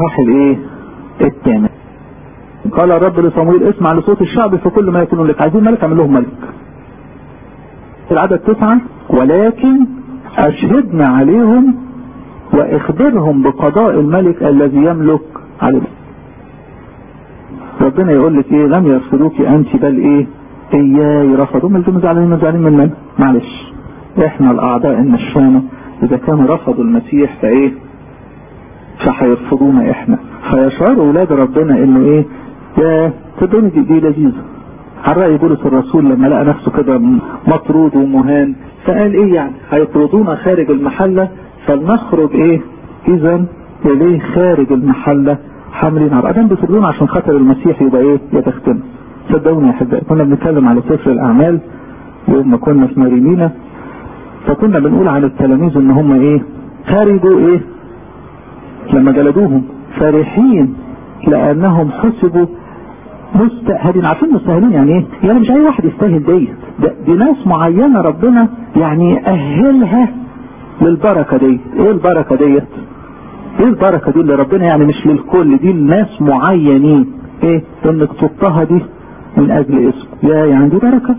الاصحاح الايه الثامن قال الرب لصمويل اسمع لصوت الشعب في كل ما يكون لك عايزين ملك اعمل لهم ملك العدد تسعة ولكن اشهدنا عليهم واخبرهم بقضاء الملك الذي يملك عليهم ربنا يقول لك ايه لم يرفضوك انت بل ايه اياي رفضوا ما انتم زعلانين زعلانين مننا معلش احنا الاعضاء النشانه اذا كانوا رفضوا المسيح فايه فهيرفضونا احنا فيشعروا اولاد ربنا انه ايه يا صدقوني دي, دي لذيذه على رأي بولس الرسول لما لقى نفسه كده مطرود ومهان فقال ايه يعني هيطردونا خارج المحلة فلنخرج ايه اذا اليه خارج المحلة حاملين عرق ادام بيطردونا عشان خاطر المسيح يبقى ايه يتختم صدقوني يا احبائي كنا بنتكلم على سفر الاعمال يوم ما كنا في مارينينا فكنا بنقول عن التلاميذ ان هم ايه خرجوا ايه لما جلدوهم فرحين لانهم حسبوا مستأهلين عارفين مستأهلين يعني ايه يعني مش اي واحد يستاهل ديت دي ناس معينة ربنا يعني يأهلها للبركة ديت ايه البركة ديت ايه البركة دي اللي ربنا يعني مش للكل دي الناس معينين ايه انك تضطهدي من اجل اسمه يا يعني دي بركة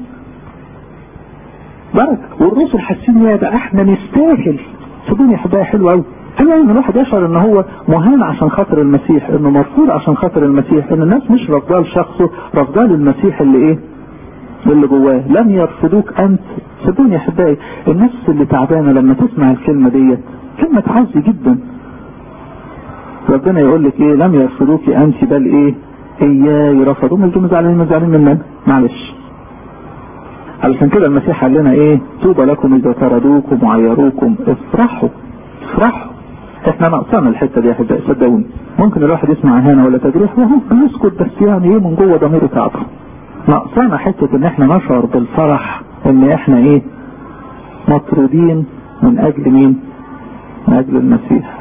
بركة والرسل حاسين يا ده احنا نستاهل صدقوني حبايا حلوة قوي ايوه ان الواحد يشعر ان هو مهان عشان خاطر المسيح انه مرفوض عشان خاطر المسيح ان الناس مش رافضاه لشخصه رافضاه للمسيح اللي ايه اللي جواه لم يرفضوك انت صدقوني يا احبائي الناس اللي تعبانه لما تسمع الكلمه ديت كلمه تعزي جدا ربنا يقول لك ايه لم يرفضوك انت بل ايه اياي رفضوا ما انتم زعلانين زعلانين مننا معلش علشان كده المسيح قال لنا ايه طوبى لكم اذا طردوكم وعيروكم افرحوا افرحوا احنا ناقصانا الحته دي يا احبائي صدقوني ممكن الواحد يسمع اهانه ولا تجريح وهو يسكت بس يعني ايه من جوه ضميره تعبه ناقصانا حته ان احنا نشعر بالفرح ان احنا ايه مطرودين من اجل مين من اجل المسيح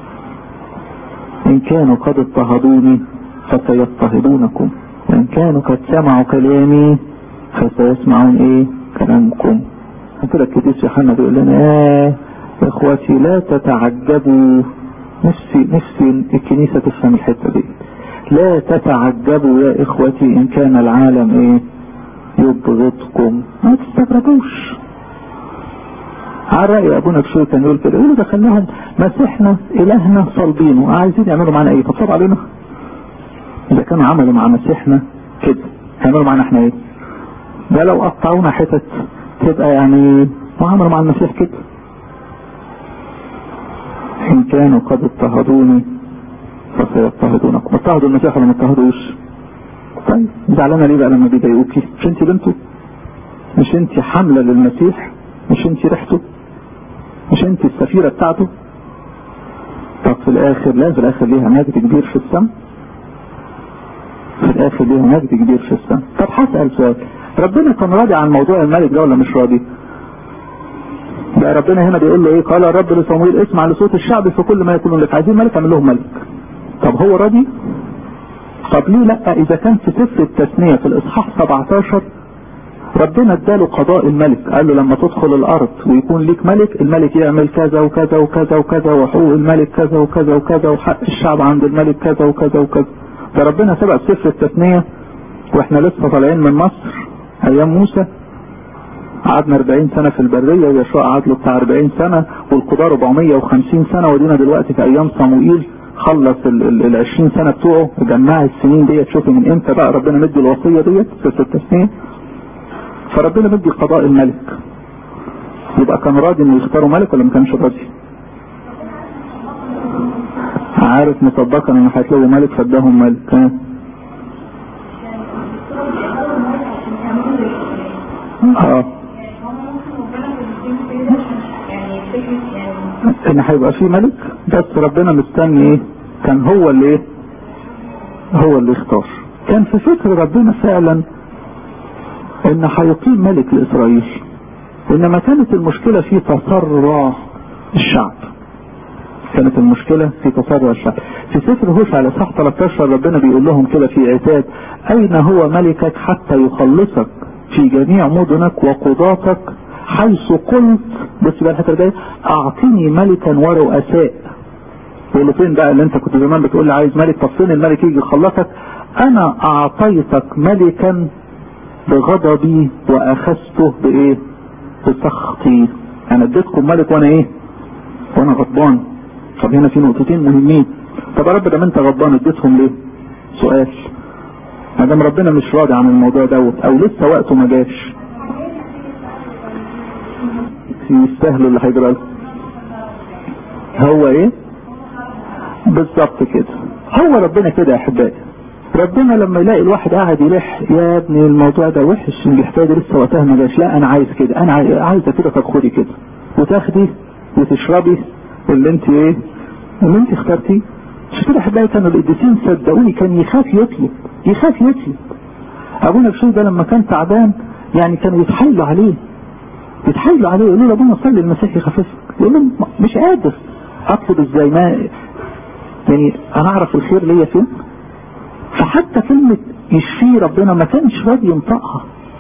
ان كانوا قد اضطهدوني فسيضطهدونكم وان كانوا قد سمعوا كلامي فسيسمعون ايه كلامكم كده الكتيس يوحنا بيقول لنا يا اخواتي لا تتعجبوا نفسي نفسي الكنيسة تفهم الحتة دي لا تتعجبوا يا اخوتي ان كان العالم ايه يبغضكم ما تستغربوش على رأي ابونا بشوي كان يقول كده يقولوا ده خلاهم مسيحنا الهنا صلبين وعايزين يعملوا معانا ايه طب طب علينا اذا كانوا عملوا مع مسيحنا كده هيعملوا معانا احنا ايه ده لو قطعونا حتت تبقى يعني وعملوا مع المسيح كده إن كانوا قد اضطهدوني فسيضطهدونكم اضطهدوا المسيح ولا ما اضطهدوش طيب زعلانة ليه بقى لما بيضايقوكي مش انت بنته مش انت حاملة للمسيح مش انت ريحته مش انت السفيرة بتاعته طب في الاخر لا في الاخر ليها مجد كبير في السماء في الاخر ليها مجد كبير في السماء طب هسأل سؤال ربنا كان راضي عن موضوع الملك ده ولا مش راضي بقى ربنا هنا بيقول له ايه قال الرب لصمويل اسمع لصوت الشعب في كل ما يكون لك عايزين ملك اعمل لهم ملك طب هو راضي طب ليه لا اذا كان في سفر التثنية في الاصحاح 17 ربنا اداله قضاء الملك قال له لما تدخل الارض ويكون ليك ملك الملك يعمل كذا وكذا وكذا وكذا وحقوق الملك كذا وكذا وكذا وحق الشعب عند الملك كذا وكذا وكذا ده ربنا سبق سفر التثنية واحنا لسه طالعين من مصر ايام موسى قعدنا 40 سنة في البرية ويشوع قعد له بتاع 40 سنة والقضاء 450 سنة ودينا دلوقتي في ايام صموئيل خلص ال 20 سنة بتوعه جمع السنين ديت شوفي من امتى بقى ربنا مدي الوصية ديت في التسنية فربنا مدي قضاء الملك يبقى كان راضي انه يختاروا ملك ولا ما كانش راضي؟ عارف مصدقا انه هيطلبوا ملك فاداهم ملك ها اه ان هيبقى في ملك بس ربنا مستني ايه كان هو اللي ايه هو اللي يختار كان في فكر ربنا فعلا ان هيقيم ملك لاسرائيل انما كانت المشكلة في تسرع الشعب كانت المشكلة في تسرع الشعب في سفر هوشع على صح 13 ربنا بيقول لهم كده في عتاب اين هو ملكك حتى يخلصك في جميع مدنك وقضاتك حيث قلت بص بقى الحته دي اعطني ملكا ورؤساء يقول له فين بقى اللي انت كنت زمان بتقول لي عايز ملك طب فين الملك يجي يخلصك انا اعطيتك ملكا بغضبي واخذته بايه بسخطي انا اديتكم ملك وانا ايه وانا غضبان طب هنا في نقطتين مهمين طب يا رب ده انت غضبان اديتهم ليه سؤال ما دام ربنا مش راضي عن الموضوع دوت او لسه وقته ما جاش يستاهلوا اللي هيجرى هو ايه بالظبط كده هو ربنا كده يا احبائي ربنا لما يلاقي الواحد قاعد يلح يا ابني الموضوع ده وحش الحكايه دي لسه وقتها ما جاش لا انا عايز كده انا عايزه كده طب خدي كده وتاخدي وتشربي اللي انت ايه اللي انت اخترتيه مش كده احبائي كانوا القديسين صدقوني كان يخاف يطلب يخاف يطلب ابونا بشوي ده لما كان تعبان يعني كانوا يتحايلوا عليه يتحايلوا عليه يقولوا له ابونا صلي المسيح يخففك يقول لهم مش قادر اطلب ازاي ما يعني انا اعرف الخير ليا فين فحتى كلمة يشفيه ربنا ما كانش راضي ينطقها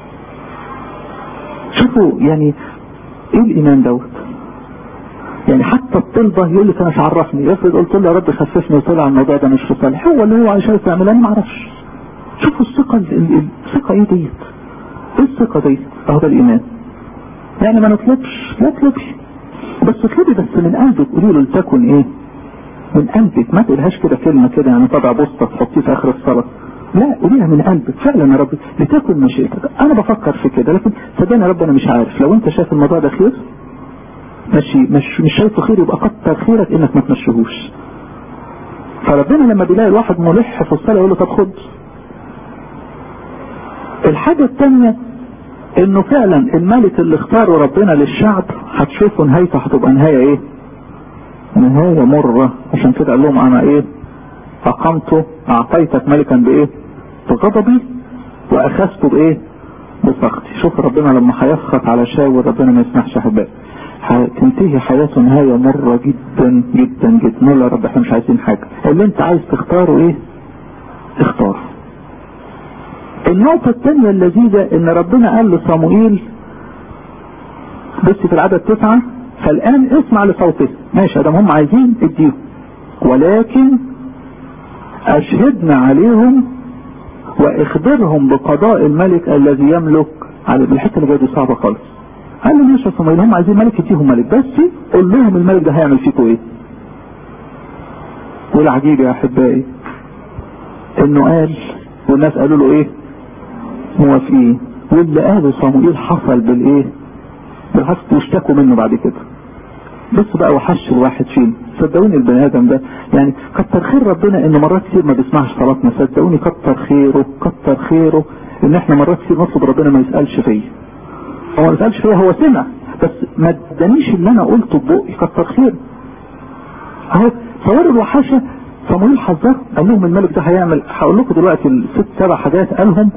شوفوا يعني ايه الايمان دوت يعني حتى الطلبة يقول لك انا مش عرفني افرض قلت له يا رب خففني وطلع الموضوع ده مش في صالح هو اللي هو عايز يعمل انا ما اعرفش شوفوا الثقة الثقة ايه ديت ايه الثقة ديت اهو ده الايمان يعني ما نطلبش لا تطلبش بس اطلبي بس من قلبك قولي له لتكن ايه من قلبك ما تقولهاش كده كلمة كده يعني طبع بوسطة تحطيه في اخر الصلاة لا قوليها من قلبك فعلا يا رب لتكن مشيئتك انا بفكر في كده لكن صدقني يا رب انا مش عارف لو انت شايف الموضوع ده خير ماشي مش مش شايفه خير يبقى كتر خيرك انك ما تمشيهوش فربنا لما بيلاقي الواحد ملح في الصلاه يقول له طب خد الحاجه الثانيه انه فعلا الملك اللي اختاره ربنا للشعب هتشوفوا نهايته هتبقى نهايه ايه؟ نهايه مره عشان كده قال لهم انا ايه؟ اقمته اعطيتك ملكا بايه؟ بغضبي واخذته بايه؟ بسخطي شوف ربنا لما هيسخط على شاول ربنا ما يسمحش احبائي هتنتهي حياته نهاية مرة جدا جدا جدا نقول يا رب احنا مش عايزين حاجة اللي انت عايز تختاره ايه اختاره النقطة الثانية اللذيذة ان ربنا قال لصموئيل بص في العدد تسعة فالان اسمع لصوته ماشي ادام هم عايزين اديهم ولكن اشهدنا عليهم واخبرهم بقضاء الملك الذي يملك على الحته اللي جايه دي صعبه خالص قال له ماشي يا صموئيل هم عايزين ملك اديهم ملك بس قول لهم الملك ده هيعمل فيكم ايه والعجيب يا احبائي انه قال والناس قالوا له ايه موافقين واللي قاله صموئيل حصل بالايه بالحصل واشتكوا منه بعد كده بص بقى وحش الواحد فين صدقوني البني ادم ده يعني كتر خير ربنا ان مرات كتير ما بيسمعش صلاتنا صدقوني كتر خيره كتر خيره ان احنا مرات كتير نطلب ربنا ما يسالش فيا هو ما يسالش فيا هو سمع بس ما ادانيش اللي انا قلته ببقي كتر خير اهو صور الوحشه صمويل حذر قال لهم الملك ده هيعمل هقول لكم دلوقتي الست سبع حاجات قالهم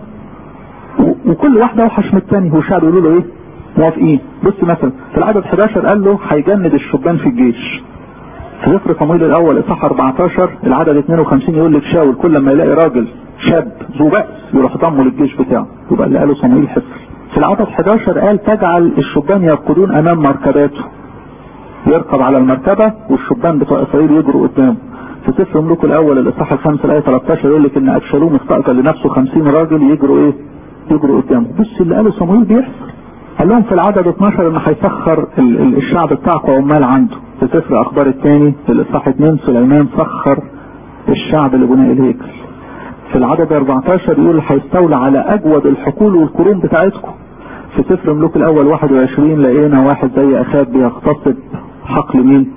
وكل واحده اوحش من الثاني هو الشعب يقولوا له ايه موافقين بص مثلا في العدد 11 قال له هيجند الشبان في الجيش في ذكر صمويل الاول اصحاح 14 العدد 52 يقول لك شاول كل ما يلاقي راجل شاب ذو بأس يروح ضمه للجيش بتاعه يبقى اللي قاله صمويل حفر في العدد 11 قال تجعل الشبان يركضون امام مركباته يركب على المركبه والشبان بتوع اسرائيل يجروا قدامه في سفر ملوك الاول الاصحاح الخامس الايه 13 يقول لك ان ابشالوم استاجر لنفسه 50 راجل يجروا ايه؟ يجروا قدامه بص اللي قاله صمويل بيحصل قال لهم في العدد 12 ان هيسخر الشعب بتاعكم عمال عنده في سفر اخبار الثاني في الاصحاح 2 سليمان سخر الشعب لبناء الهيكل في العدد 14 يقول هيستولى على اجود الحقول والقرون بتاعتكم في سفر ملوك الاول 21 لقينا واحد زي اخاب بيغتصب حقل مين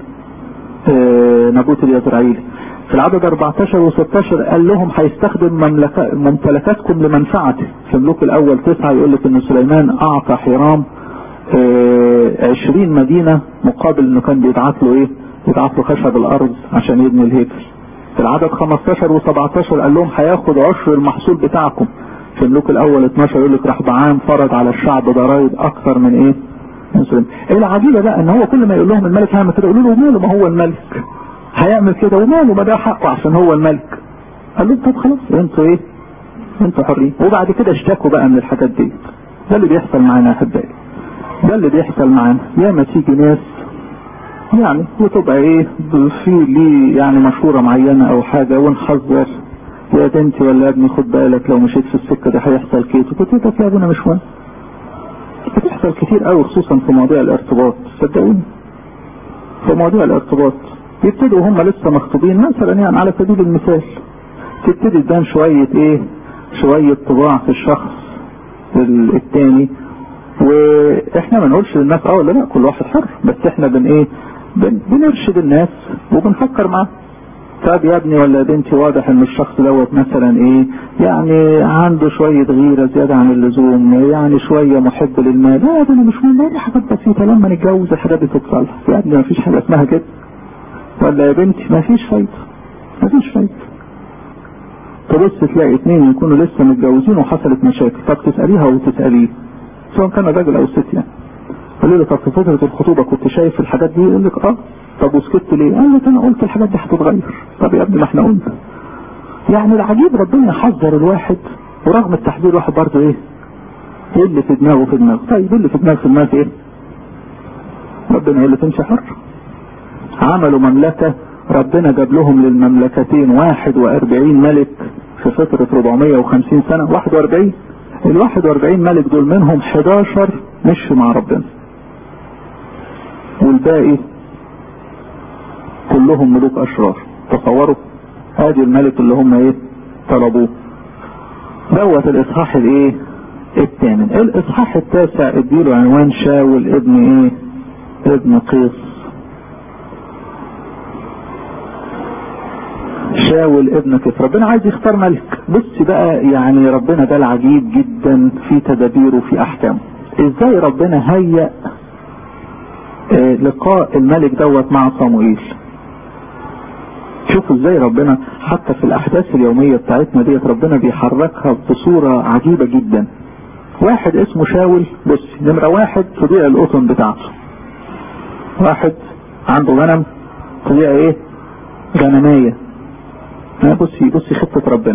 آه نابوت اليزرعيلي في العدد 14 و16 قال لهم هيستخدم ممتلكاتكم لمنفعته في ملوك الاول 9 يقول لك ان سليمان اعطى حرام آه 20 مدينة مقابل انه كان بيبعت له ايه يبعت له خشب الارض عشان يبني الهيكل في العدد 15 و17 قال لهم هياخد عشر المحصول بتاعكم في ملوك الاول 12 يقول لك راح بعام فرض على الشعب ضرائب اكثر من ايه من سليمان ايه العجيبه بقى ان هو كل ما يقول لهم الملك هيعمل كده يقولوا له ماله ما هو الملك هيعمل كده وماله ما ده حقه عشان هو الملك قال لهم طب خلاص انتوا ايه انتوا حرين وبعد كده اشتكوا بقى من الحاجات دي ده اللي بيحصل معانا يا احبائي ده اللي بيحصل معانا ياما تيجي ناس يعني وتبقى ايه في لي يعني مشورة معينة او حاجة ونحذر يا بنتي ولا ابني خد بالك لو مشيت في السكة دي هيحصل كيت وكنت لك يا ابونا مش مهم بتحصل كتير قوي خصوصا في مواضيع الارتباط صدقوني في مواضيع الارتباط يبتدوا هم لسه مخطوبين مثلا يعني على سبيل المثال تبتدي تبان شوية ايه شوية طباع في الشخص التاني واحنا ما نقولش للناس اه ولا لا كل واحد حر بس احنا بن ايه بن بنرشد الناس وبنفكر معاه طب يا ابني ولا بنتي واضح ان الشخص دوت مثلا ايه يعني عنده شوية غيرة زيادة عن اللزوم يعني شوية محب للمال لا ده انا مش مهم دي حاجات بسيطة لما نتجوز الحاجات دي تتصلح يا ابني ما فيش حاجة اسمها كده ولا يا بنتي ما فيش فايدة ما فيش فايدة تبص تلاقي اتنين يكونوا لسه متجوزين وحصلت مشاكل طب تسأليها وتسأليه سواء كان الراجل او الست يعني قال له طب في فترة الخطوبة كنت شايف الحاجات دي يقول لك اه طب وسكت ليه قال لك انا قلت الحاجات دي هتتغير طب يا ابني ما احنا قلنا يعني العجيب ربنا حذر الواحد ورغم التحذير الواحد برضه ايه ايه اللي في دماغه في دماغه طيب ايه اللي في دماغه في دماغه ايه ربنا يقول لك امشي حر عملوا مملكة ربنا جاب لهم للمملكتين 41 ملك في فترة 450 سنة 41 ال 41 ملك دول منهم 11 مشوا مع ربنا والباقي كلهم ملوك اشرار تصوروا ادي الملك اللي هم ايه طلبوه دوت الاصحاح الايه الثامن الاصحاح التاسع اديله عنوان شاول ابن ايه ابن قيس شاول ابن قيس ربنا عايز يختار ملك بص بقى يعني ربنا ده العجيب جدا في تدابيره في احكامه ازاي ربنا هيأ اه لقاء الملك دوت مع صموئيل شوفوا ازاي ربنا حتى في الاحداث اليومية بتاعتنا ديت ربنا بيحركها بصورة عجيبة جدا واحد اسمه شاول بص نمرة واحد تضيع القطن بتاعته واحد عنده غنم تضيع ايه غنماية بصي بصي خطة ربنا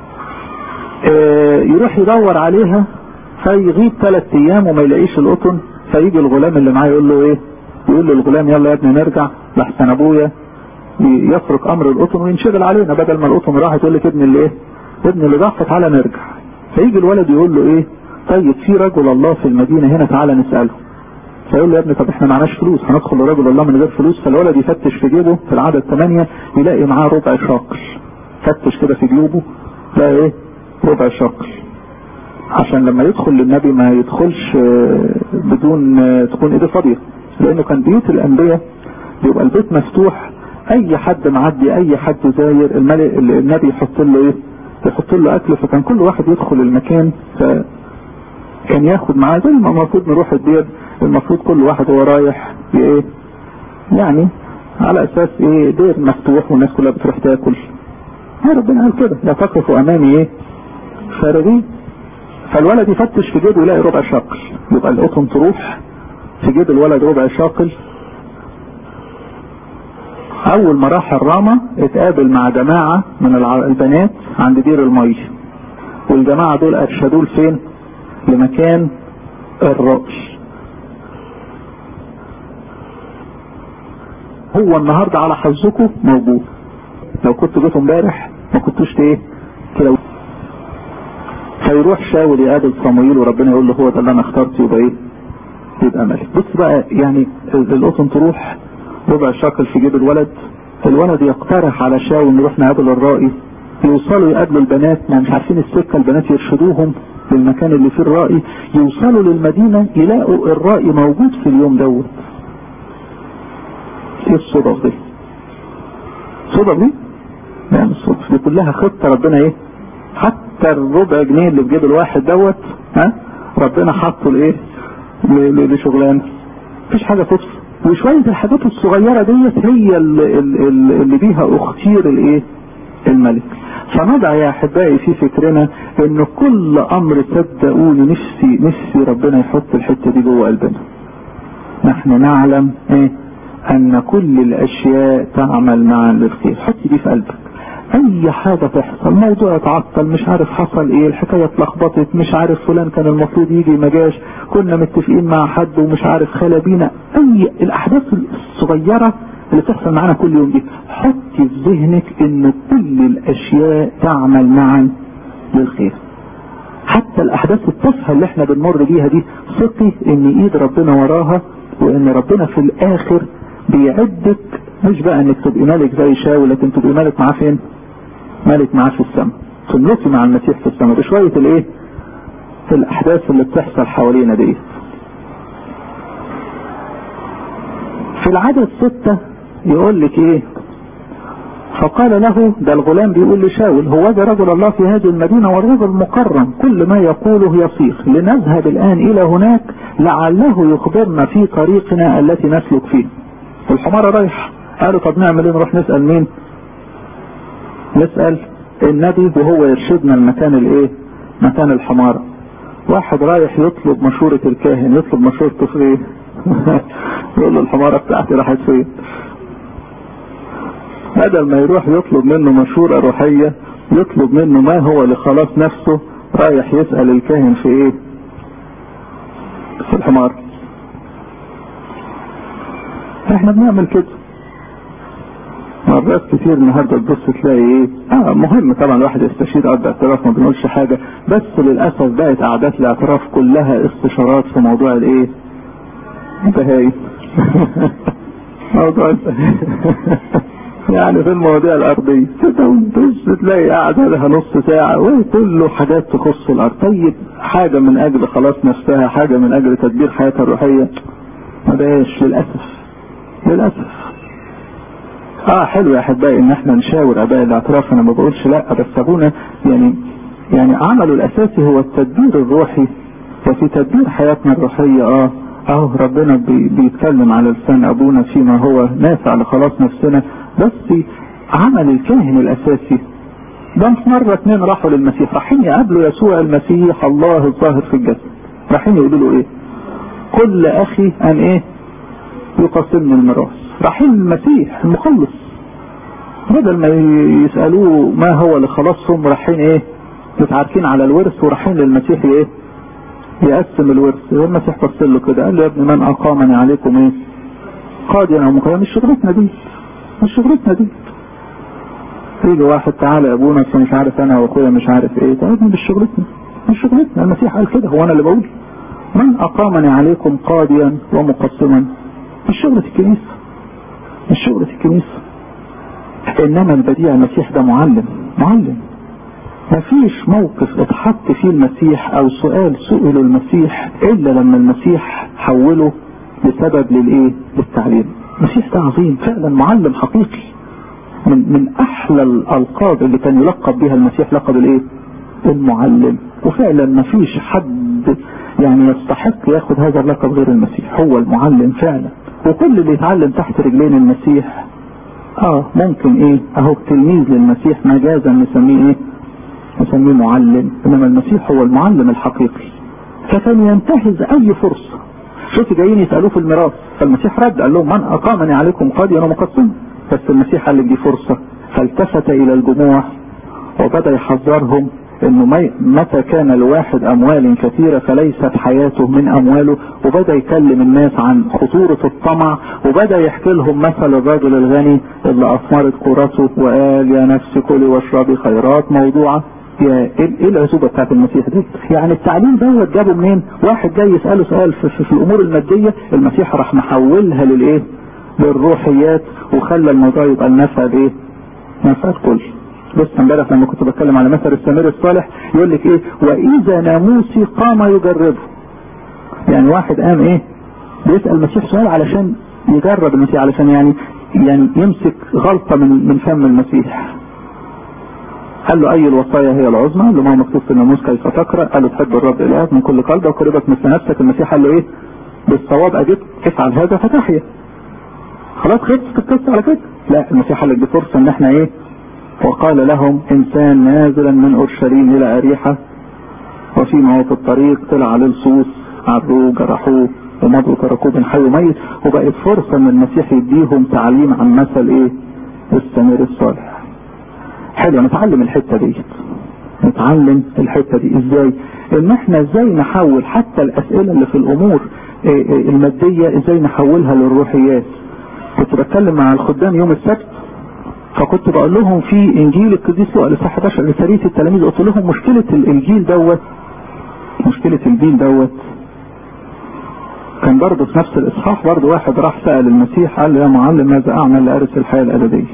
اه يروح يدور عليها فيغيب ثلاث ايام وما يلاقيش القطن فيجي الغلام اللي معاه يقول له ايه يقول للغلام يلا يا ابني نرجع لحسن ابويا يفرق امر القطن وينشغل علينا بدل ما القطن راحت يقول لك ابن اللي ايه ابن اللي ضعف تعالى نرجع فيجي الولد يقول له ايه طيب في رجل الله في المدينة هنا تعالى نسأله فيقول له يا ابني طب احنا معناش فلوس هندخل لرجل الله من غير فلوس فالولد يفتش في جيبه في العدد 8 يلاقي معاه ربع شاقل فتش كده في جيوبه لا ايه ربع شاقل عشان لما يدخل للنبي ما يدخلش بدون تكون ايديه فاضيه لانه كان بيوت الانبياء بيبقى البيت مفتوح اي حد معدي اي حد زاير الملك النبي يحط له ايه يحط له اكل فكان كل واحد يدخل المكان فكان ياخد معاه زي ما المفروض نروح الدير المفروض كل واحد هو رايح ايه يعني على اساس ايه دير مفتوح والناس كلها بتروح تاكل يا ربنا قال كده لا تقفوا امامي ايه فارغين فالولد يفتش في جيبه يلاقي ربع شاقل يبقى القطن تروح في جيب الولد ربع شاقل اول ما راح الرامة اتقابل مع جماعة من البنات عند دير المي والجماعة دول ارشدوه لفين لمكان الرأي هو النهاردة على حظكم موجود لو كنت جيتوا امبارح ما كنتوش ايه كده فيروح شاول يقابل صمويل وربنا يقول له هو ده اللي انا اخترته يبقى ايه يبقى ملك بص بقى يعني القطن تروح ربع شاكل في جيب الولد الولد يقترح على شاول نروح نقابل الرائي يوصلوا يقابلوا البنات ما مش عارفين السكه البنات يرشدوهم للمكان اللي فيه الرائي يوصلوا للمدينه يلاقوا الرائي موجود في اليوم دوت ايه الصدف دي؟ الصدف دي؟ لا مش الصدف دي كلها خطه ربنا ايه؟ حتى الربع جنيه اللي في جيب الواحد دوت ها ربنا حطه لايه؟ لشغلانه مفيش حاجه تفصل وشوية الحاجات الصغيرة ديت هي اللي, اللي بيها اختير الايه الملك فنضع يا احبائي في فكرنا ان كل امر صدقوني نفسي نفسي ربنا يحط الحتة دي جوه قلبنا نحن نعلم ايه ان كل الاشياء تعمل معا للخير حط دي في قلبك اي حاجة تحصل موضوع اتعطل مش عارف حصل ايه الحكاية اتلخبطت مش عارف فلان كان المفروض يجي ما جاش كنا متفقين مع حد ومش عارف خلى بينا اي الاحداث الصغيرة اللي بتحصل معانا كل يوم دي حطي في ذهنك ان كل الاشياء تعمل معا للخير حتى الاحداث التافهه اللي احنا بنمر بيها دي ثقي ان ايد ربنا وراها وان ربنا في الاخر بيعدك مش بقى انك تبقي ملك زي شاول لكن تبقي ملك معاه فين ملك معاه في السماء تملكي مع المسيح في السماء بشوية الايه في الاحداث اللي بتحصل حوالينا دي في العدد ستة يقول لك ايه فقال له ده الغلام بيقول لشاول هو ده رجل الله في هذه المدينة والرجل مكرم كل ما يقوله يصيغ لنذهب الآن إلى هناك لعله يخبرنا في طريقنا التي نسلك فيه الحمارة رايح قالوا طب نعمل ايه نروح نسأل مين نسأل النبي وهو يرشدنا المكان الايه مكان الحمارة واحد رايح يطلب مشورة الكاهن يطلب مشورته في ايه يقول له الحمارة بتاعتي راحت فين بدل ما يروح يطلب منه مشورة روحية يطلب منه ما هو لخلاص نفسه رايح يسأل الكاهن في ايه في الحمار احنا بنعمل كده مرات كتير النهارده تبص تلاقي ايه اه مهم طبعا الواحد يستشير ارض اعتراف ما بنقولش حاجه بس للاسف بقت قعدات الاعتراف كلها استشارات في موضوع الايه البهايم موضوع يعني في المواضيع الارضيه تبص تلاقي قاعده لها نص ساعه وكله حاجات تخص الارض طيب حاجه من اجل خلاص نفسها حاجه من اجل تدبير حياتها الروحيه ما بقاش للاسف للاسف اه حلو يا احبائي ان احنا نشاور اباء الاعتراف انا ما بقولش لا بس ابونا يعني يعني عمله الاساسي هو التدبير الروحي وفي تدبير حياتنا الروحيه اه اهو ربنا بي بيتكلم على لسان ابونا فيما هو نافع لخلاص نفسنا بس عمل الكاهن الاساسي ده في مرة اتنين راحوا للمسيح رايحين يقابلوا يسوع المسيح الله الظاهر في الجسد رايحين يقولوا له ايه كل اخي ان ايه يقسمني الميراث رايحين المسيح المخلص بدل ما يسألوه ما هو لخلاصهم رايحين ايه متعاركين على الورث ورايحين للمسيح ايه يقسم الورث المسيح بص له كده قال له يا ابني من اقامني عليكم ايه قاضيا او مقيم مش شغلتنا دي مش شغلتنا دي يجي واحد تعالى يا ابونا بس مش عارف انا واخويا مش عارف ايه طيب مش شغلتنا مش شغلتنا المسيح قال كده هو انا اللي بقول من اقامني عليكم قاضيا ومقسما مش شغلة الكنيسة مش شغلة الكنيسة انما البديع المسيح ده معلم معلم مفيش موقف اتحط فيه المسيح او سؤال سئله المسيح الا لما المسيح حوله لسبب للايه للتعليم المسيح ده عظيم فعلا معلم حقيقي من من احلى الالقاب اللي كان يلقب بها المسيح لقب الايه المعلم وفعلا مفيش حد يعني يستحق ياخد هذا اللقب غير المسيح هو المعلم فعلا وكل اللي يتعلم تحت رجلين المسيح اه ممكن ايه اهو تلميذ للمسيح مجازا نسميه ايه نسميه معلم انما المسيح هو المعلم الحقيقي فكان ينتهز اي فرصة شوف جايين يسألوه في الميراث فالمسيح رد قال لهم من اقامني عليكم قاضيا ومقسما بس المسيح قال لك دي فرصة فالتفت الى الجموع وبدأ يحذرهم انه متى كان الواحد اموال كثيرة فليست حياته من امواله وبدأ يكلم الناس عن خطورة الطمع وبدأ يحكي لهم مثل الرجل الغني اللي اثمرت كورته وقال يا نفسي كلي واشربي خيرات موضوعة يا ايه العزوبة بتاعت المسيح دي يعني التعليم دوت جابه منين واحد جاي يسأله سؤال في, في, في الامور المادية المسيح راح محولها للايه للروحيات وخلى الموضوع يبقى النفع بايه نفع الكل بص امبارح لما كنت بتكلم على مثل السمير الصالح يقول لك ايه واذا ناموسي قام يجربه يعني واحد قام ايه بيسال المسيح سؤال علشان يجرب المسيح علشان يعني يعني يمسك غلطه من من فم المسيح قال له اي الوصايا هي العظمى قال له ما مكتوب في الناموس كيف تقرا قال له تحب الرب الهك من كل قلبك وقربك مثل نفسك المسيح قال له ايه بالصواب اجبت افعل هذا فتحيا خلاص خلصت القصه على كده لا المسيح قال لك دي فرصه ان احنا ايه وقال لهم انسان نازلا من اورشليم الى اريحة وفيما هو في الطريق طلع عليه لصوص عبروه جرحوه ومضوا تركوه بين حي وميت وبقت فرصة ان المسيح يديهم تعليم عن مثل ايه السمير الصالح حلو نتعلم الحتة دي نتعلم الحتة دي ازاي ان احنا ازاي نحول حتى الاسئلة اللي في الامور المادية ازاي نحولها للروحيات كنت بتكلم مع الخدام يوم السبت فكنت بقول لهم في انجيل القديس لوقا الاصحاح 11 لسريه التلاميذ قلت لهم مشكله الانجيل دوت مشكله الجيل دوت كان برضه في نفس الاصحاح برضه واحد راح سال المسيح قال له يا معلم ماذا اعمل لارث الحياه الابديه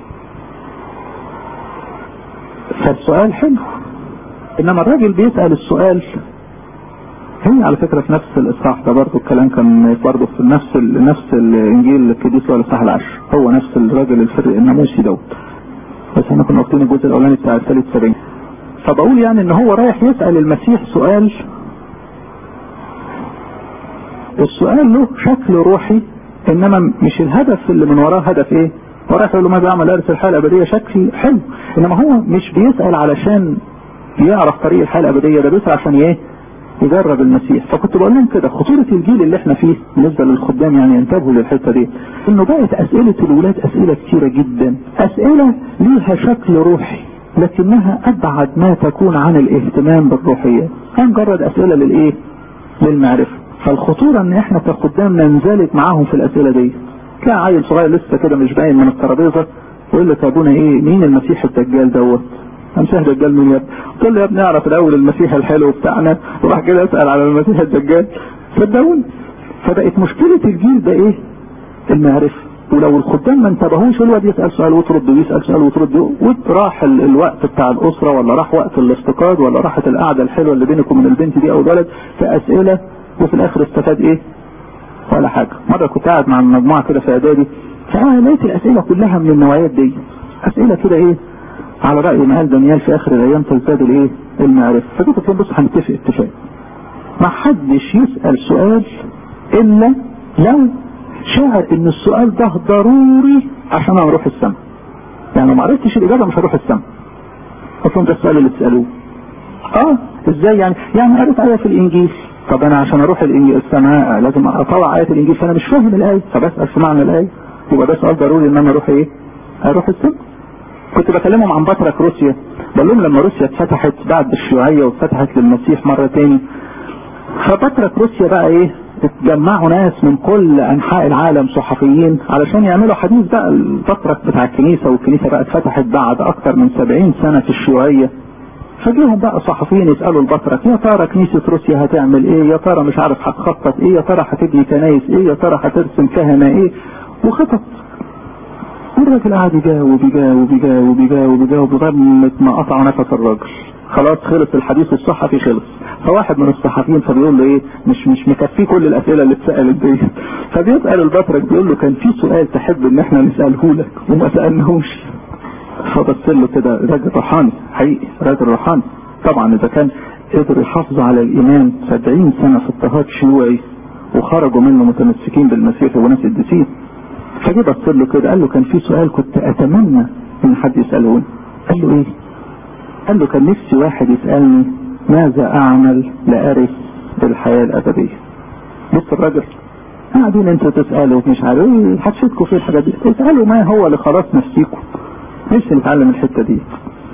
فالسؤال حلو انما الراجل بيسال السؤال هي على فكره في نفس الاصحاح ده برضه الكلام كان برضه في نفس ال نفس الانجيل القديس ولا الاصحاح العشر هو نفس الراجل الفرق الناموسي دوت بس احنا كنا واخدين الجزء الاولاني بتاع الثالث سبعين فبقول يعني ان هو رايح يسال المسيح سؤال السؤال له شكل روحي انما مش الهدف اللي من وراه هدف ايه؟ هو رايح يقول له ماذا اعمل ارث الحياه الابديه شكل حلو انما هو مش بيسال علشان يعرف طريق الحياه الابديه ده بيسال عشان ايه؟ يجرب المسيح فكنت بقول لهم كده خطورة الجيل اللي احنا فيه بالنسبة للخدام يعني ينتبهوا للحتة دي انه بقت اسئلة الولاد اسئلة كتيرة جدا اسئلة ليها شكل روحي لكنها ابعد ما تكون عن الاهتمام بالروحيات هي مجرد اسئلة للايه للمعرفة فالخطورة ان احنا كخدام ننزلق معاهم في الاسئلة دي تلاقي عيل صغير لسه كده مش باين من الترابيزة ويقول لك يا ابونا ايه مين المسيح الدجال دوت امسح دجال مين يا ابني قلت له يا ابني اعرف الاول المسيح الحلو بتاعنا وراح كده اسال على المسيح الدجال صدقوني فبقت مشكله الجيل ده ايه المعرفه ولو الخدام ما انتبهوش الواد يسال سؤال وترد ويسال سؤال وترد وراح الوقت بتاع الاسره ولا راح وقت الافتقاد ولا راحت القعده الحلوه اللي بينك وبين البنت دي او الولد في اسئله وفي الاخر استفاد ايه؟ ولا حاجه مره كنت قاعد مع المجموعه كده في اعدادي فانا لقيت الاسئله كلها من النوعيات دي اسئله كده ايه على رأي ما قال دانيال في آخر الأيام تزداد الإيه؟ المعرفة فكنت تقول بص هنتفق اتفاق ما حدش يسأل سؤال إلا لو شعر إن السؤال ده ضروري عشان أنا أروح السماء يعني لو ما عرفتش الإجابة مش هروح السماء أصلا ده السؤال اللي تسألوه اه ازاي يعني يعني قريت آية في الإنجيل طب أنا عشان أروح الإنجيل السماء لازم أطلع آية الإنجيل فأنا مش فاهم الآية فبسأل في معنى الآية يبقى ده سؤال ضروري إن أنا أروح إيه؟ أروح السماء كنت بكلمهم عن بطرك روسيا بقول لهم لما روسيا اتفتحت بعد الشيوعية واتفتحت للمسيح مرة تاني فبطرك روسيا بقى ايه اتجمعوا ناس من كل انحاء العالم صحفيين علشان يعملوا حديث بقى البطرك بتاع الكنيسة والكنيسة بقى اتفتحت بعد اكتر من سبعين سنة في الشيوعية فجيهم بقى صحفيين يسألوا البطرك يا ترى كنيسة روسيا هتعمل ايه يا ترى مش عارف هتخطط ايه يا ترى هتبني كنايس ايه يا ترى هترسم كهنة ايه وخطط الراجل قاعد يجاوب يجاوب يجاوب يجاوب يجاوب لغايه ما قطع نفس الراجل خلاص خلص الحديث الصحفي خلص فواحد من الصحفيين فبيقول له ايه مش مش مكفيه كل الاسئله اللي اتسالت دي فبيسال البطرك بيقول له كان في سؤال تحب ان احنا نساله لك وما سالناهوش فبص له كده راجل روحاني حقيقي راجل روحاني طبعا اذا كان قدر يحافظ على الايمان 70 سنه في اضطهاد شيوعي وخرجوا منه متمسكين بالمسيح وناس الدسين فجه بص له كده قال له كان في سؤال كنت اتمنى ان حد يسالوني قال له ايه قال له كان نفسي واحد يسالني ماذا اعمل لارث بالحياه الابديه بص الراجل قاعدين انتوا تسالوا مش عارف ايه هتفيدكم في الحاجات دي اسالوا ما هو لخلاص نفسيكم نفسي نتعلم الحته دي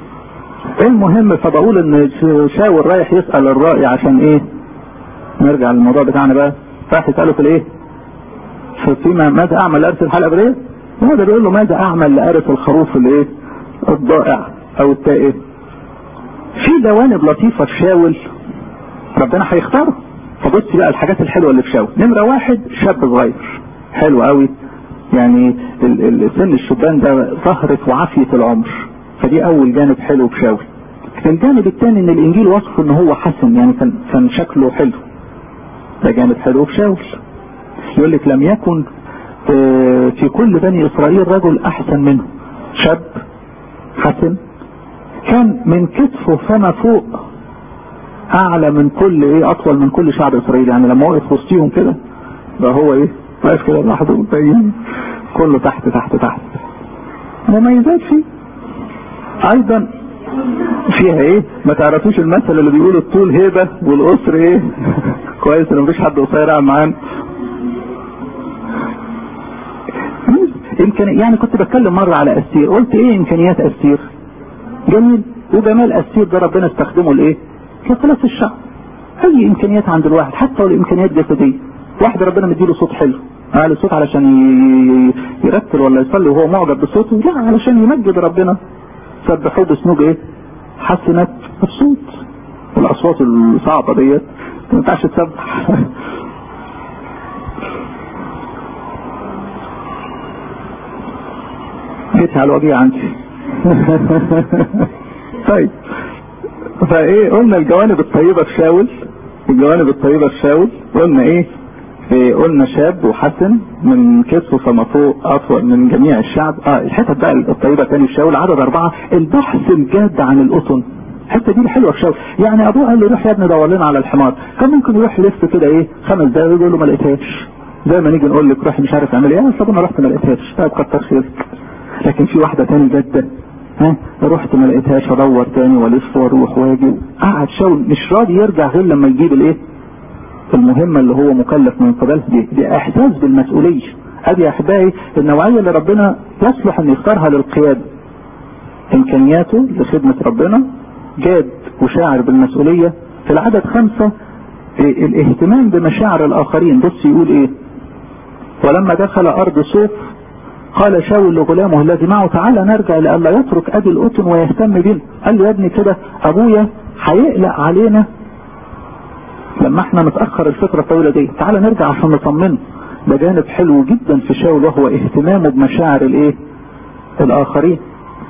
المهم فبقول ان شاور رايح يسال الرأي عشان ايه نرجع للموضوع بتاعنا بقى رايح يساله في الايه فيما ماذا اعمل لارث الحلقه الابديه؟ هذا بيقول له ماذا اعمل لارث الخروف الايه؟ الضائع او التائه. في جوانب لطيفه في شاول ربنا هيختاره فبص بقى الحاجات الحلوه اللي في شاول نمره واحد شاب صغير حلو قوي يعني سن الشبان ده زهرة وعافية العمر فدي اول جانب حلو في شاول الجانب الثاني ان الانجيل وصفه ان هو حسن يعني كان كان شكله حلو ده جانب حلو في شاول يقول لك لم يكن في كل بني اسرائيل رجل احسن منه شاب حسن كان من كتفه فما فوق اعلى من كل ايه اطول من كل شعب اسرائيل يعني لما وقف وسطيهم كده ده هو ايه واقف كده لوحده مبين كله تحت تحت تحت مميزات فيه ايضا فيها ايه ما تعرفوش المثل اللي بيقول الطول هيبه والقصر ايه كويس ان مفيش حد قصير قاعد معانا يمكن يعني كنت بتكلم مرة على أستير قلت ايه امكانيات أستير جميل وجمال السير ده ربنا استخدمه لايه؟ لخلاص الشعب اي امكانيات عند الواحد حتى لو الامكانيات جسديه واحد ربنا مديله صوت حلو قال الصوت علشان يرتل ولا يصلي وهو معجب بصوته لا علشان يمجد ربنا سبحوه بسنوج ايه حسنت الصوت الاصوات الصعبه ديت ما ينفعش تسبح جيت على الوجيه عندي طيب فايه قلنا الجوانب الطيبه في شاول الجوانب الطيبه في شاول قلنا ايه إيه قلنا شاب وحسن من كتفه فما فوق اطول من جميع الشعب اه الحته بقى الطيبه تاني في شاول عدد اربعه البحث الجاد عن القطن الحته دي الحلوه في شاول يعني ابوه قال له روح يا ابني دور لنا على الحمار كان ممكن يروح يلف كده ايه خمس دقايق ويقول له ما لقيتهاش زي ما نيجي نقول لك روح مش عارف اعمل ايه طب انا رحت ما لقيتهاش طيب كتر خيرك لكن في واحده تاني جدا ها رحت ما لقيتهاش ادور تاني والف واروح واجي قعد شاول مش راضي يرجع غير لما يجيب الايه المهمة اللي هو مكلف من قبلها دي دي احساس بالمسؤولية ادي يا احبائي النوعية اللي ربنا يصلح ان يختارها للقيادة امكانياته لخدمة ربنا جاد وشاعر بالمسؤولية في العدد خمسة إيه الاهتمام بمشاعر الاخرين بص يقول ايه ولما دخل ارض صوف قال شاول لغلامه الذي معه تعالى نرجع لألا يترك ابي القطن ويهتم بنا قال له يا ابني كده ابويا هيقلق علينا لما احنا نتأخر الفترة الطويلة دي تعالى نرجع عشان نطمنه ده جانب حلو جدا في شاول وهو اهتمامه بمشاعر الايه الاخرين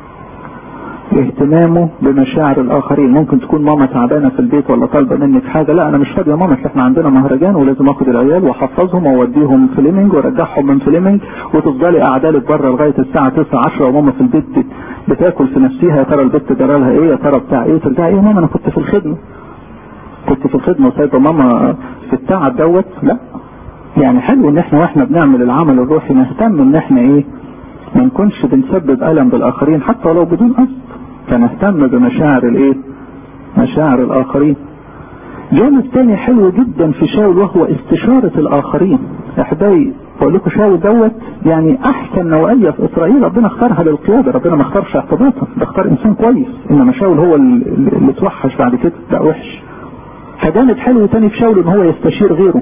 اهتمامه بمشاعر الاخرين ممكن تكون ماما تعبانه في البيت ولا طالبه منك حاجه لا انا مش فاضيه ماما احنا عندنا مهرجان ولازم اخد العيال واحفظهم واوديهم فليمنج وارجعهم من فليمنج وتفضلي قاعده لك بره لغايه الساعه 9 10 وماما في البيت بتاكل في نفسها يا ترى البت جرى لها ايه يا ترى بتاع ايه ترجعي ايه ماما انا كنت في الخدمه كنت في الخدمه وسايبه ماما في التعب دوت لا يعني حلو ان احنا واحنا بنعمل العمل الروحي نهتم ان احنا ايه ما نكونش بنسبب الم بالاخرين حتى ولو بدون قصد فنهتم بمشاعر الايه مشاعر الاخرين جانب تاني حلو جدا في شاول وهو استشارة الاخرين احبائي بقول لكم شاول دوت يعني احسن نوعية في اسرائيل ربنا اختارها للقيادة ربنا ما اختارش اعتباطا ده اختار انسان كويس انما شاول هو اللي اتوحش بعد كده ده وحش فجانب حلو تاني في شاول ان هو يستشير غيره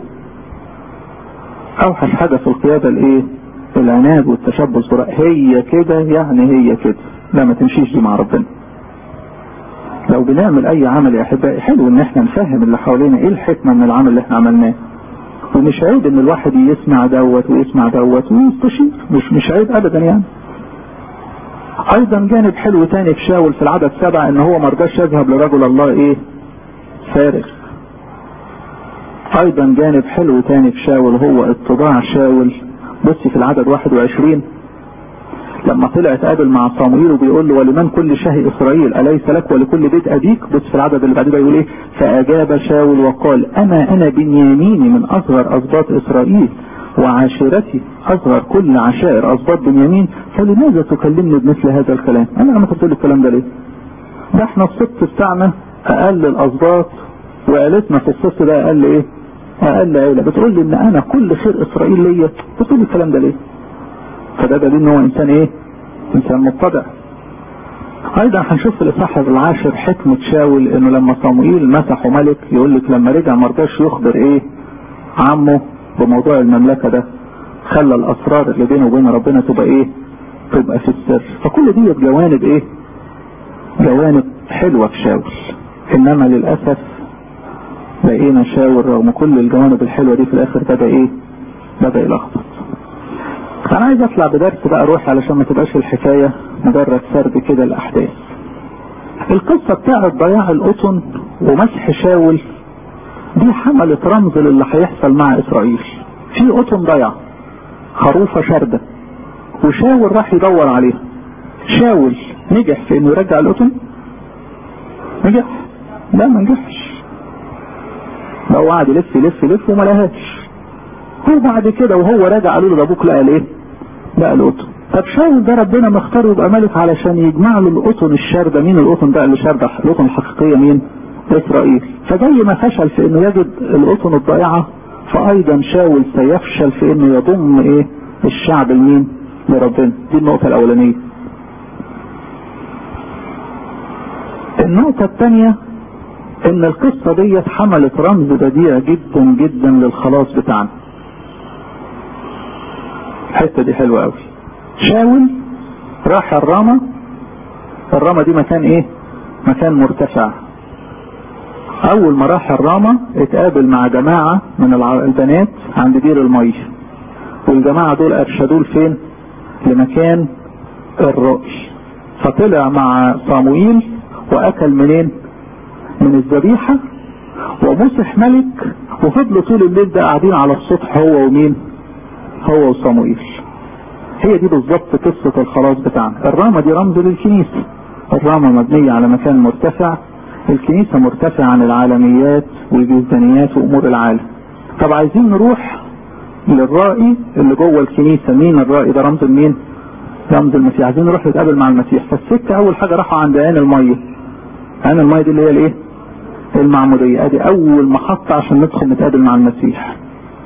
اوحش حاجة في القيادة الايه العناد والتشبث براء هي كده يعني هي كده لا ما تمشيش دي مع ربنا لو بنعمل اي عمل يا احبائي حلو ان احنا نفهم اللي حوالينا ايه الحكمة من العمل اللي احنا عملناه ومش عيب ان الواحد يسمع دوت ويسمع دوت ويستشير مش مش عيب ابدا يعني ايضا جانب حلو تاني في شاول في العدد سبعة ان هو مرضاش يذهب لرجل الله ايه فارغ ايضا جانب حلو تاني في شاول هو اتباع شاول بصي في العدد 21 لما طلع اتقابل مع صامويل وبيقول له ولمن كل شهي اسرائيل اليس لك ولكل بيت ابيك بص في العدد اللي بعديه يقول ايه فاجاب شاول وقال اما انا بنياميني من اصغر اسباط اسرائيل وعاشرتي اصغر كل عشائر اسباط بنيامين فلماذا تكلمني بمثل هذا الكلام انا انا كنت الكلام ده ليه ده احنا السبط بتاعنا اقل الاسباط وعيلتنا في السبط ده اقل ايه اقل عيله بتقول لي ان انا كل خير اسرائيل ليا بتقول لي الكلام ده ليه فده دليل ان هو انسان ايه انسان متضع ايضا هنشوف في الاصحاح العاشر حكمة شاول انه لما صموئيل مسحه ملك يقول لك لما رجع مرضاش يخبر ايه عمه بموضوع المملكة ده خلى الاسرار اللي بينه وبين ربنا تبقى ايه تبقى في السر فكل دي جوانب ايه جوانب حلوة في شاول انما للأسف لقينا شاول رغم كل الجوانب الحلوة دي في الاخر بدأ ايه بدأ يلخبط انا عايز اطلع بدرس بقى روحي علشان ما تبقاش الحكاية مجرد سرد كده الاحداث القصة بتاعت ضياع القطن ومسح شاول دي حملت رمز للي هيحصل مع اسرائيل في قطن ضيع خروفة شاردة وشاول راح يدور عليها شاول نجح في انه يرجع القطن نجح لا ما نجحش ده هو قعد يلف يلف يلف وما لهاش وبعد كده وهو راجع قالوا له ده ابوك لقى الايه؟ لقى القطن طب شاول ده ربنا مختاره يبقى ملك علشان يجمع له القطن الشارده مين القطن بقى اللي شارده القطن الحقيقيه مين؟ اسرائيل فزي ما فشل في انه يجد القطن الضائعه فايضا شاول سيفشل في انه يضم ايه؟ الشعب لمين؟ لربنا دي النقطه الاولانيه النقطة الثانية ان القصة ديت حملت رمز بديع جدا جدا للخلاص بتاعنا الحتة دي حلوة قوي شاول راح الرامة الرامة دي مكان ايه مكان مرتفع اول ما راح الرامة اتقابل مع جماعة من البنات عند دير المية والجماعة دول ارشدوه فين لمكان الرأي فطلع مع صاموئيل واكل منين من الذبيحة ومسح ملك وفضلوا طول الليل ده قاعدين على السطح هو ومين هو وصموئيل هي دي بالظبط قصة الخلاص بتاعنا الرامة دي رمز للكنيسة الرامة مبنية على مكان مرتفع الكنيسة مرتفعة عن العالميات والجزدانيات وامور العالم طب عايزين نروح للرائي اللي جوه الكنيسة مين الرائي ده رمز مين رمز المسيح عايزين نروح نتقابل مع المسيح فالسكة اول حاجة راحوا عند عين المية عين المية دي اللي هي الايه المعمودية ادي اول محطة عشان ندخل نتقابل مع المسيح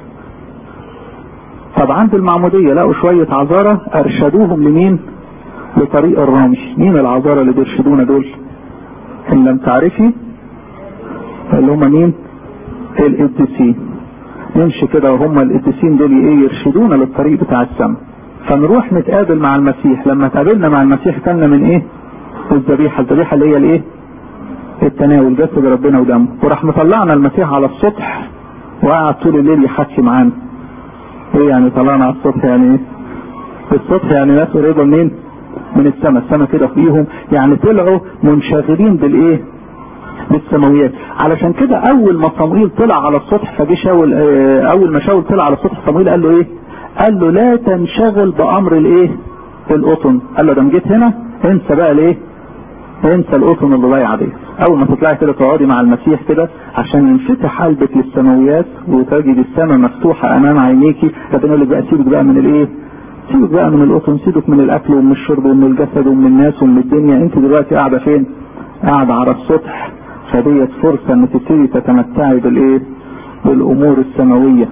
طب عند المعمودية لقوا شوية عذارة ارشدوهم لمين لطريق الرامي مين العذارة اللي بيرشدونا دول ان لم تعرفي اللي هم مين القديسين نمشي كده وهم القديسين دول ايه يرشدونا للطريق بتاع السماء فنروح نتقابل مع المسيح لما تقابلنا مع المسيح كنا من ايه الذبيحة الذبيحة اللي هي الايه التناول جسد ربنا ودمه وراح مطلعنا المسيح على السطح وقعد طول الليل يحكي معانا ايه يعني طلعنا على السطح يعني ايه السطح يعني ناس قريبه منين من السماء السماء كده فيهم يعني طلعوا منشغلين بالايه بالسماويات علشان كده اول ما صموئيل طلع على السطح فجه شاول اه اول ما شاول طلع على السطح صموئيل قال له ايه قال له لا تنشغل بامر الايه القطن قال له ده جيت هنا انسى بقى الايه انسى القطن اللي ضايعه دي اول ما تطلعي كده تقعدي مع المسيح كده عشان ينفتح قلبك للسماويات وتجد السماء مفتوحه امام عينيكي ربنا يقول لك بقى سيبك بقى من الايه سيبك بقى من القطن سيبك من الاكل ومن الشرب ومن الجسد ومن الناس ومن الدنيا انت دلوقتي قاعده فين قاعده على السطح فديت فرصه ان تبتدي تتمتعي بالايه بالامور السماويه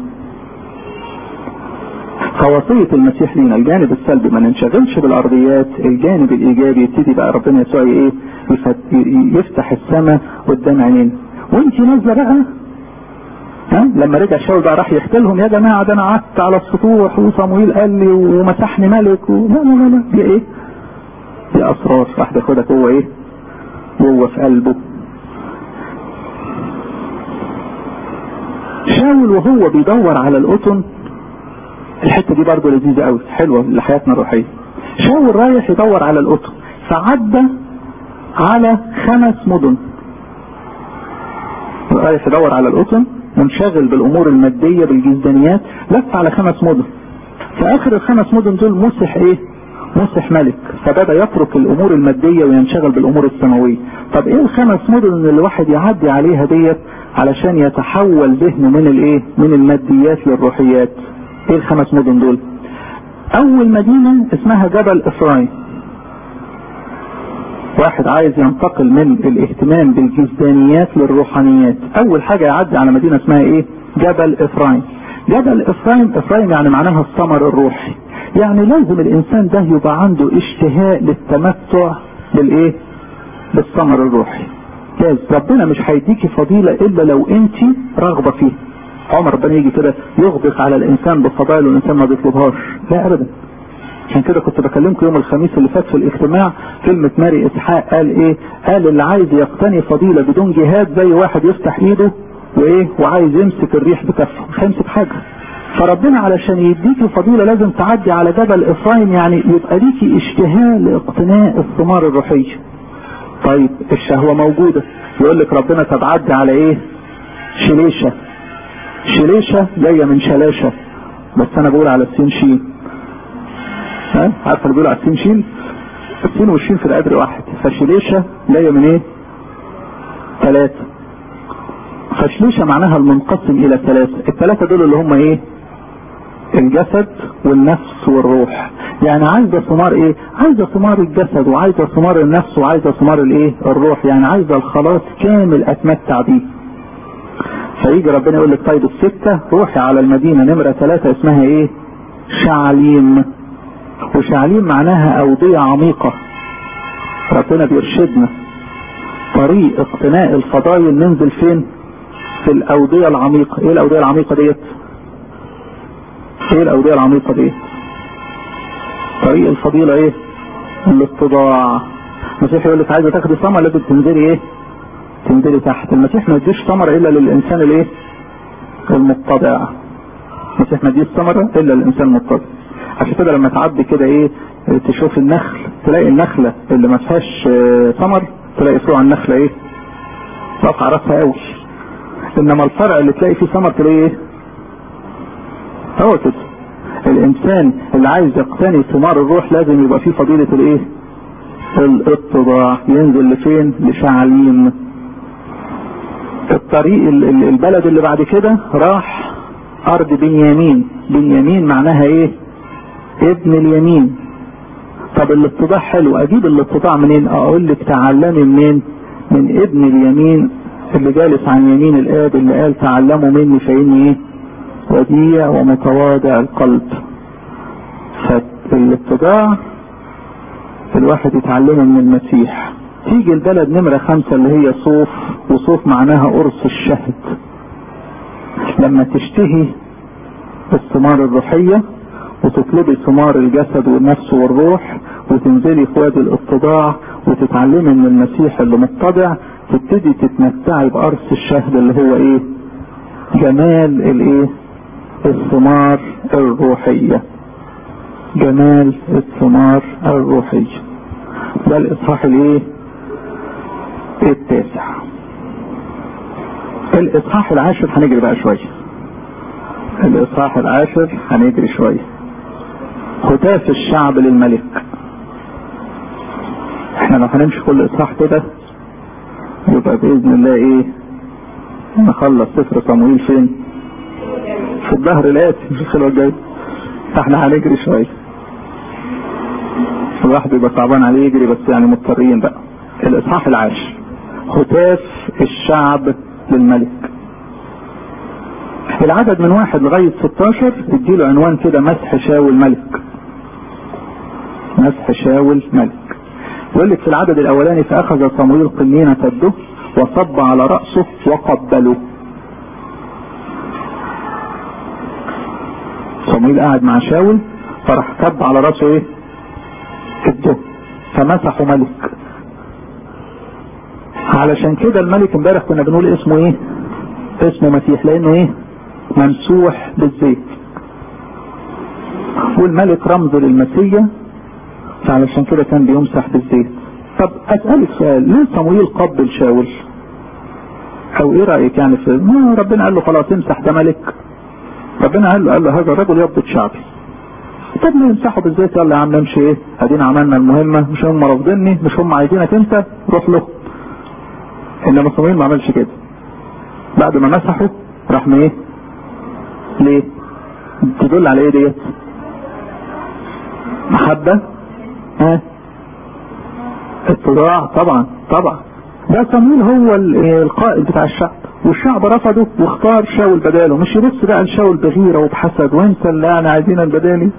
فوصية المسيح لينا الجانب السلبي ما ننشغلش بالارضيات الجانب الايجابي يبتدي بقى ربنا يسوع ايه يفتح السماء قدام عينينا وانت نازله بقى ها لما رجع شاول بقى راح يحكي لهم يا جماعه ده انا قعدت على السطوح وصمويل قال لي ومسحني ملك و... لا لا لا دي ايه؟ دي اسرار راح بياخدها جوه ايه؟ جوه في قلبه شاول وهو بيدور على القطن الحته دي برضه لذيذه قوي حلوه لحياتنا الروحيه شاول رايح يدور على القطن فعدى على خمس مدن رايح يدور على القطن منشغل بالامور الماديه بالجزدانيات لف على خمس مدن في اخر الخمس مدن دول مسح ايه مسح ملك فبدا يترك الامور الماديه وينشغل بالامور السماويه طب ايه الخمس مدن اللي الواحد يعدي عليها ديت علشان يتحول ذهنه من الايه من الماديات للروحيات ايه الخمس مدن دول اول مدينة اسمها جبل افرايم واحد عايز ينتقل من الاهتمام بالجزدانيات للروحانيات اول حاجة يعدي على مدينة اسمها ايه جبل افرايم جبل افرايم افرايم يعني معناها الثمر الروحي يعني لازم الانسان ده يبقى عنده اشتهاء للتمتع بالايه بالثمر الروحي لازم ربنا مش هيديكي فضيلة الا لو انت راغبة فيه عمر ربنا يجي كده يغدق على الانسان بفضائل والانسان ما بيطلبهاش لا ابدا عشان كده كنت بكلمكم يوم الخميس اللي فات في الاجتماع كلمة ماري اسحاق قال ايه قال اللي عايز يقتني فضيلة بدون جهاد زي واحد يفتح ايده وايه وعايز يمسك الريح بكفه مش هيمسك حاجة فربنا علشان يديكي فضيلة لازم تعدي على جبل افرايم يعني يبقى ليكي اشتهاء لاقتناء الثمار الروحية طيب الشهوة موجودة يقول لك ربنا تبعدي على ايه شليشة شليشة جاية من شلاشة بس انا بقول على السين شين ها عارفه اللي بيقول على السين شين السين والشين في القدر واحد فشليشة جاية من ايه ثلاثة فشليشة معناها المنقسم الى ثلاثة الثلاثة دول اللي هم ايه الجسد والنفس والروح يعني عايزة ثمار ايه عايزة ثمار الجسد وعايزة ثمار النفس وعايزة ثمار الايه الروح يعني عايزة الخلاص كامل اتمتع بيه فيجي ربنا يقول لك طيب الستة روحي على المدينة نمرة ثلاثة اسمها ايه شعليم وشعليم معناها أودية عميقة ربنا بيرشدنا طريق اقتناء الفضائل ننزل فين في الاودية العميقة ايه الاودية العميقة ديت ايه الاودية العميقة ديت طريق الفضيلة ايه الاتضاع المسيح يقول لك عايزة تاخدي ثمر لازم تنزلي ايه تنزلي تحت المسيح ما يديش ثمر الا للانسان الايه المتضع المسيح ما يديش ثمرة الا للانسان المتضع عشان كده لما تعدي كده ايه تشوف النخل تلاقي النخلة اللي ما فيهاش ثمر تلاقي فروع النخلة ايه رفع راسها قوي انما الفرع اللي تلاقي فيه ثمر تلاقيه ايه هو كده الانسان اللي عايز يقتني ثمار الروح لازم يبقى فيه فضيلة الايه الاتضاع ينزل لفين لشعاليم الطريق البلد اللي بعد كده راح ارض بنيامين بنيامين معناها ايه ابن اليمين طب الاتضاع حلو اجيب الاتضاع منين اقول لك تعلمي منين من ابن اليمين اللي جالس عن يمين الاب اللي قال تعلموا مني فاني ايه وديع ومتواضع القلب فالاتضاع الواحد يتعلمه من المسيح تيجي البلد نمرة خمسة اللي هي صوف وصوف معناها قرص الشهد لما تشتهي الثمار الروحية وتطلبي ثمار الجسد والنفس والروح وتنزلي في وادي الاتضاع وتتعلمي من المسيح اللي متضع تبتدي تتمتعي بقرص الشهد اللي هو ايه جمال الايه الثمار الروحية جمال الثمار الروحية ده الاصحاح الايه التاسع الاصحاح العاشر هنجري بقى شوية الاصحاح العاشر هنجري شوية هتاف الشعب للملك احنا لو هنمشي كل اصحاح كده يبقى باذن الله ايه نخلص سفر صمويل فين في الظهر الاتي مش الخلوه الجايه فاحنا هنجري شويه الواحد يبقى صعبان عليه يجري بس يعني مضطرين بقى الاصحاح العاشر هتاف الشعب للملك العدد من واحد لغاية 16 اديله عنوان كده مسح شاول ملك مسح شاول ملك يقول لك في العدد الاولاني فاخذ صمويل قنينة الده وصب على رأسه وقبله صمويل قاعد مع شاول فراح كب على رأسه ايه الده فمسحه ملك علشان كده الملك امبارح كنا بنقول اسمه ايه اسمه مسيح لانه ايه ممسوح بالزيت والملك رمز للمسيح فعلشان كده كان بيمسح بالزيت طب اسألك سؤال ليه صمويل قبل شاول او ايه رأيك يعني في ما ربنا قال له خلاص امسح ده ملك ربنا قال له قال له هذا الرجل يضبط شعبي طب ما يمسحوا بالزيت يلا يا عم نمشي ايه ادينا عملنا المهمة مش هم رافضيني مش هم عايزينك انت روح له انما صمويل ما عملش كده بعد ما مسحه راح ما ايه ليه تدل على ايه ديت محبة ها اتضاع طبعا طبعا ده صمويل هو القائد بتاع الشعب والشعب رفضه واختار شاول بداله مش يبص بقى لشاول بغيرة وبحسد وانت اللي انا عايزين البدالي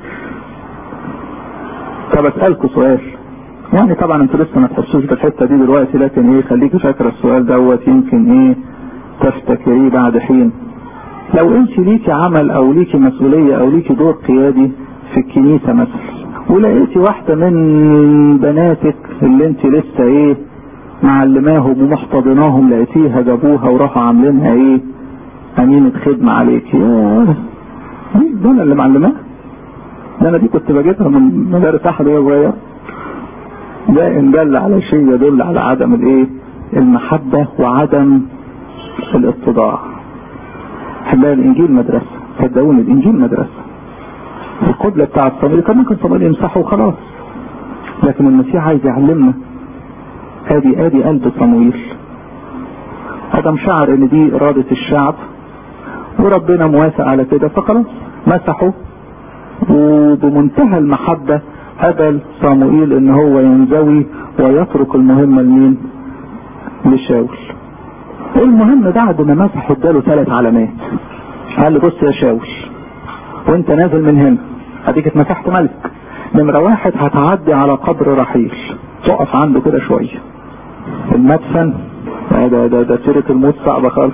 طب اسألكوا سؤال يعني طبعا انتوا لسه ما تحسوش بالحته دي دلوقتي لكن ايه خليكي فاكره السؤال دوت يمكن ايه تفتكريه بعد حين لو انت ليكي عمل او ليكي مسؤوليه او ليكي دور قيادي في الكنيسه مثلا ولقيتي واحده من بناتك اللي انت لسه ايه معلماهم ومحتضناهم لقيتيها جابوها وراحوا عاملينها ايه امينه خدمه عليك يا ده انا اللي معلماها ده انا دي كنت بجيبها من مدارس احد وهي صغيره ده ان دل على شيء يدل على عدم الايه المحبة وعدم الاتضاع حبايا الانجيل مدرسة صدقوني الانجيل مدرسة القبلة بتاع الصميل كان ممكن صميل يمسحه وخلاص لكن المسيح عايز يعلمنا ادي ادي قلب صمويل ادم شعر ان دي ارادة الشعب وربنا موافق على كده فخلاص مسحه وبمنتهى المحبة قبل صموئيل ان هو ينزوي ويترك المهمة لمين لشاول المهم بعد ما مسح اداله ثلاث علامات قال له بص يا شاول وانت نازل من هنا اديك اتمسحت ملك نمرة واحد هتعدي على قبر رحيل تقف عنده كده شوية المدفن ده ده ده سيرة الموت صعبة خالص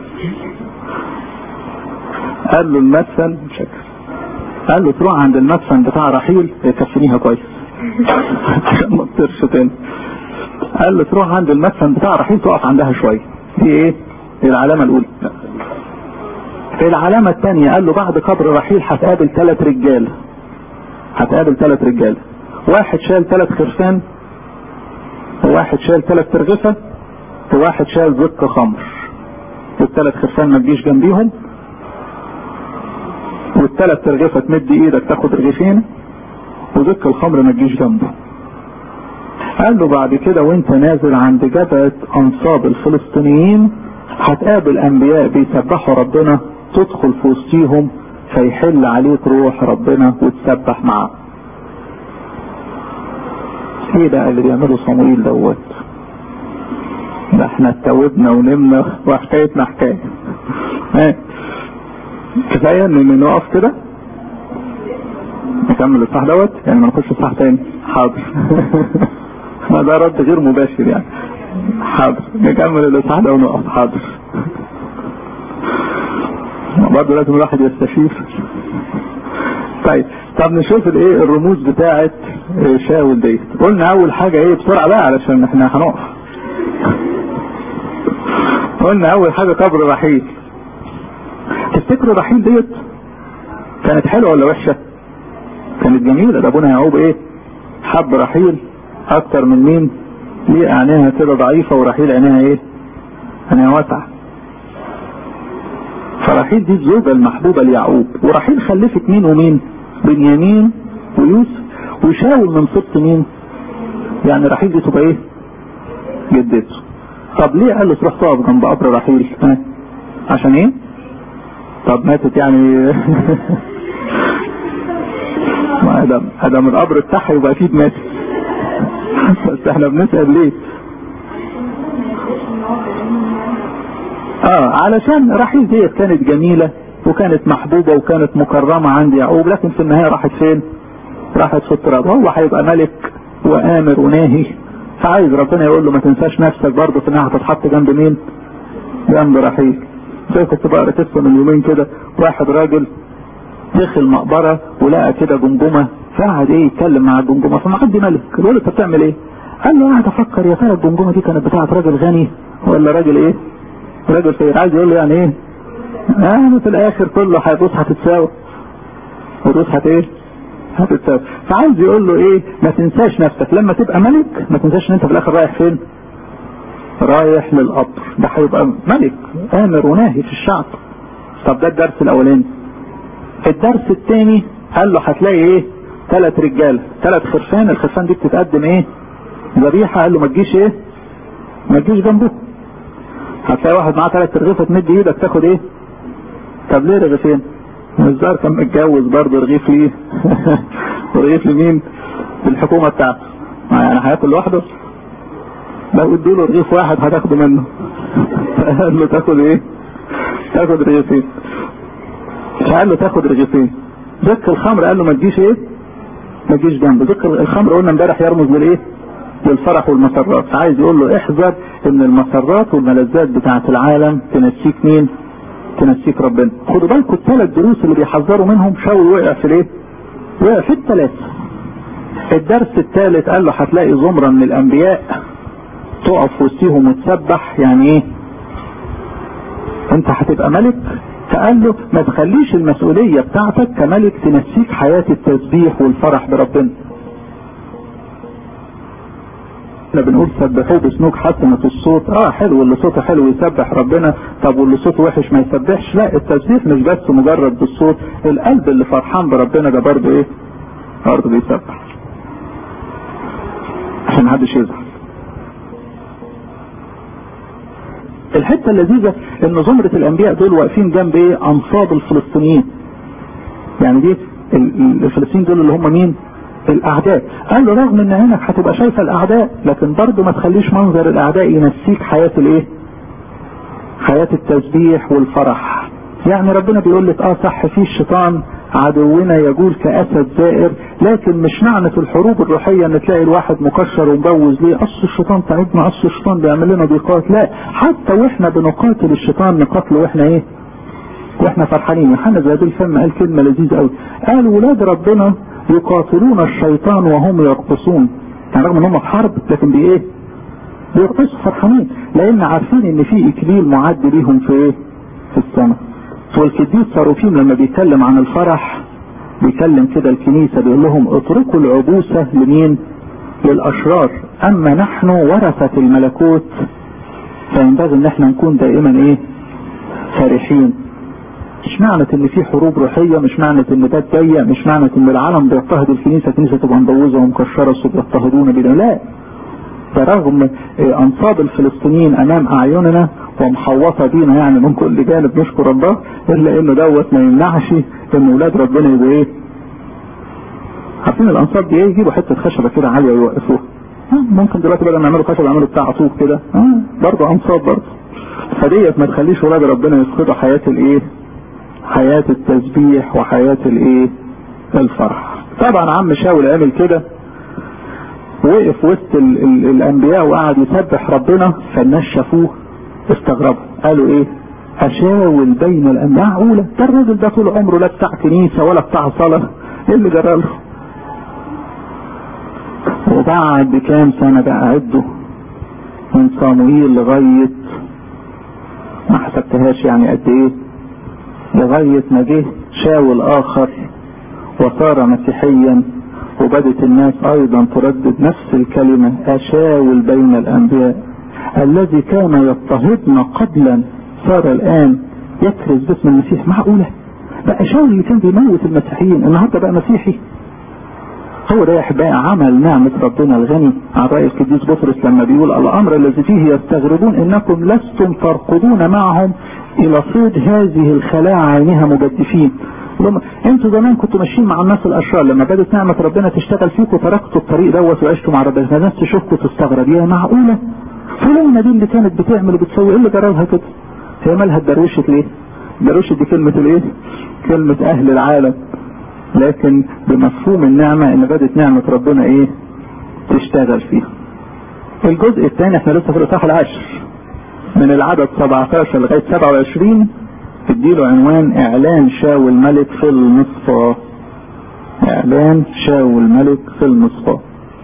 قال له المدفن شكل قال له تروح عند المدفن بتاع رحيل يكفنيها كويس عشان ما تطيرش تاني قال له تروح عند المدفن بتاع رحيل تقف عندها شوية دي ايه العلامة الاولى العلامة الثانية قال له بعد قبر رحيل هتقابل ثلاث رجال هتقابل ثلاث رجال واحد شال ثلاث خرفان وواحد شال ثلاث ترغفة وواحد شال زق خمر والثلاث خرفان ما تجيش جنبيهم والثلاث ترغفة تمد ايدك تاخد رغيفين وزك الخمر ما تجيش جنبه قال له بعد كده وانت نازل عند جبهة انصاب الفلسطينيين هتقابل انبياء بيسبحوا ربنا تدخل في وسطيهم فيحل عليك روح ربنا وتسبح معاه ايه بقى اللي بيعمله صموئيل دوت ده احنا اتوبنا ونمنا وحكايتنا حكايه كفايه ان نقف كده نكمل الصح دوت يعني ما نخش صح تاني حاضر ده رد غير مباشر يعني حاضر نكمل الاصحاح ده ونقف حاضر برضه لازم الواحد يستشير طيب طب نشوف الايه الرموز بتاعه شاول ديت قلنا اول حاجه ايه بسرعه بقى علشان احنا هنقف قلنا اول حاجه قبر رحيل تفتكروا رحيل ديت كانت حلوه ولا وحشه كانت جميله ده ابونا يعقوب ايه حب رحيل اكتر من مين ليه عينيها كده ضعيفه ورحيل عينيها ايه عينيها واسعه فرحيل دي الزوجه المحبوبه ليعقوب ورحيل خلفت مين ومين بنيامين ويوسف وشاول من سبط مين يعني رحيل دي تبقى ايه جدته طب ليه قال له تروح تقف جنب قبر رحيل ها عشان ايه طب ماتت يعني ما ادم ادم القبر بتاعها يبقى اكيد ماتت بس احنا بنسال ليه اه علشان رحيل ديت كانت جميلة وكانت محبوبة وكانت مكرمة عند يعقوب لكن في النهاية راحت فين راحت في التراب هو هيبقى ملك وامر وناهي فعايز ربنا يقول له ما تنساش نفسك برضه في انها هتتحط جنب مين جنب رحيل زي كنت بقرا قصه من يومين كده واحد راجل دخل مقبره ولقى كده جمجمه فقعد ايه يتكلم مع الجمجمه فمعدي ملك يقول له انت بتعمل ايه؟ قال له قاعد افكر يا ترى الجمجمه دي كانت بتاعت راجل غني ولا راجل ايه؟ راجل فقير عايز يقول له يعني ايه؟ يعني في الاخر كله هيبص هتتساوى والروس هت ايه؟ هتتساوى فعايز يقول له ايه؟ ما تنساش نفسك لما تبقى ملك ما تنساش ان انت في الاخر رايح فين؟ رايح للقبر ده هيبقى ملك امر وناهي في الشعب طب ده الدرس الاولاني الدرس الثاني قال له هتلاقي ايه ثلاث رجاله ثلاث خرفان الخرفان دي بتتقدم ايه ذبيحه قال له ما تجيش ايه ما تجيش جنبه هتلاقي واحد معاه ثلاث رغيفه تمد ايدك تاخد ايه طب ليه رغيفين الزار كان متجوز برضه رغيف ليه ورغيف لمين الحكومه بتاعته يعني هياكل لوحده لو ادوا له رغيف واحد هتاخده منه قال له تاخد ايه تاخد رغيفين قال له تاخد رغيفين ذك الخمر قال له ما تجيش ايه ما تجيش جنبه ذك الخمر قلنا امبارح يرمز للايه للفرح والمسرات عايز يقول له احذر ان المسرات والملذات بتاعه العالم تنسيك مين تنسيك ربنا خدوا بالكم الثلاث دروس اللي بيحذروا منهم شاول وقع في الايه وقع في الثلاثه الدرس الثالث قال له هتلاقي زمره من الانبياء تقف وسطيهم وتسبح يعني ايه انت هتبقى ملك فقال له ما تخليش المسؤولية بتاعتك كملك تنسيك حياة التسبيح والفرح بربنا احنا بنقول سبحوه بسنوك حسنة الصوت اه حلو اللي صوته حلو يسبح ربنا طب واللي صوته وحش ما يسبحش لا التسبيح مش بس مجرد بالصوت القلب اللي فرحان بربنا ده برضه ايه برضه بيسبح عشان محدش يزعل الحته اللذيذه ان زمره الانبياء دول واقفين جنب ايه انصاب الفلسطينيين يعني دي الفلسطينيين دول اللي هم مين الاعداء قال له رغم ان عينك هتبقى شايفه الاعداء لكن برضه ما تخليش منظر الاعداء ينسيك حياه الايه حياه التسبيح والفرح يعني ربنا بيقول لك اه صح في الشيطان عدونا يقول كأسد زائر لكن مش معنى في الحروب الروحية ان تلاقي الواحد مكشر ومبوز ليه اصل الشيطان تعبنا اصل الشيطان بيعمل لنا ضيقات لا حتى واحنا بنقاتل الشيطان نقاتله واحنا ايه واحنا فرحانين يوحنا زي الفم قال كلمة لذيذة قوي قال ولاد ربنا يقاتلون الشيطان وهم يرقصون يعني رغم ان هم في حرب لكن بايه بيرقصوا فرحانين لان عارفين ان في اكليل معد ليهم في ايه في السماء والقديس صاروفيم لما بيتكلم عن الفرح بيكلم كده الكنيسة بيقول لهم اتركوا العبوسة لمين للاشرار اما نحن ورثة الملكوت فينبغي ان احنا نكون دائما ايه فرحين مش معنى ان في حروب روحية مش معنى ان ده ضيق مش معنى ان العالم بيضطهد الكنيسة الكنيسة تبقى مبوظة ومكشرة وبيضطهدونا بنا لا برغم انصاب الفلسطينيين امام اعيننا ومحوطة بينا يعني من كل جانب نشكر الله الا انه دوت ما يمنعش ان ولاد ربنا يبقوا ايه عارفين الانصاب دي ايه يجيبوا حتة خشبة كده عالية ويوقفوها ممكن دلوقتي بدل ما يعملوا خشبة يعملوا بتاع طوب كده برضه انصاب برضه فديت ما تخليش ولاد ربنا يفقدوا حياة الايه حياة التسبيح وحياة الايه الفرح طبعا عم شاول عمل كده وقف وسط ال ال الانبياء وقعد يسبح ربنا فالناس شافوه استغربوا قالوا ايه اشاول بين الانبياء معقولة ده الراجل ده طول عمره لا بتاع كنيسة ولا بتاع صلاة ايه اللي جرى له وبعد بكام سنة بقى عده من صاموئيل لغاية ما حسبتهاش يعني قد ايه لغاية ما جه شاول اخر وصار مسيحيا وبدت الناس ايضا تردد نفس الكلمة اشاول بين الانبياء الذي كان يضطهدنا قبلا صار الان يكرز باسم المسيح معقولة بقى شاول اللي كان بيموت المسيحيين النهارده بقى مسيحي هو ده يا احبائي عمل نعمة ربنا الغني عن رأي القديس بطرس لما بيقول الامر الذي فيه يستغربون انكم لستم ترقدون معهم الى صيد هذه الخلاعة عينها مجدفين لما انتوا زمان كنتوا ماشيين مع الناس الاشرار لما بدت نعمة ربنا تشتغل فيكم تركتوا الطريق دوت وعشتوا مع ربنا الناس تشوفكم تستغرب يا معقولة فلانة دي اللي كانت بتعمل وبتسوي ايه اللي جرالها كده هي مالها اتدروشت ليه دروشت دي كلمة الايه كلمة اهل العالم لكن بمفهوم النعمة ان بدت نعمة ربنا ايه تشتغل فيها الجزء الثاني احنا لسه في الاصحاح العاشر من العدد 17 لغاية 27 تديله عنوان اعلان شاول ملك في المصفى اعلان شاول ملك في المصفى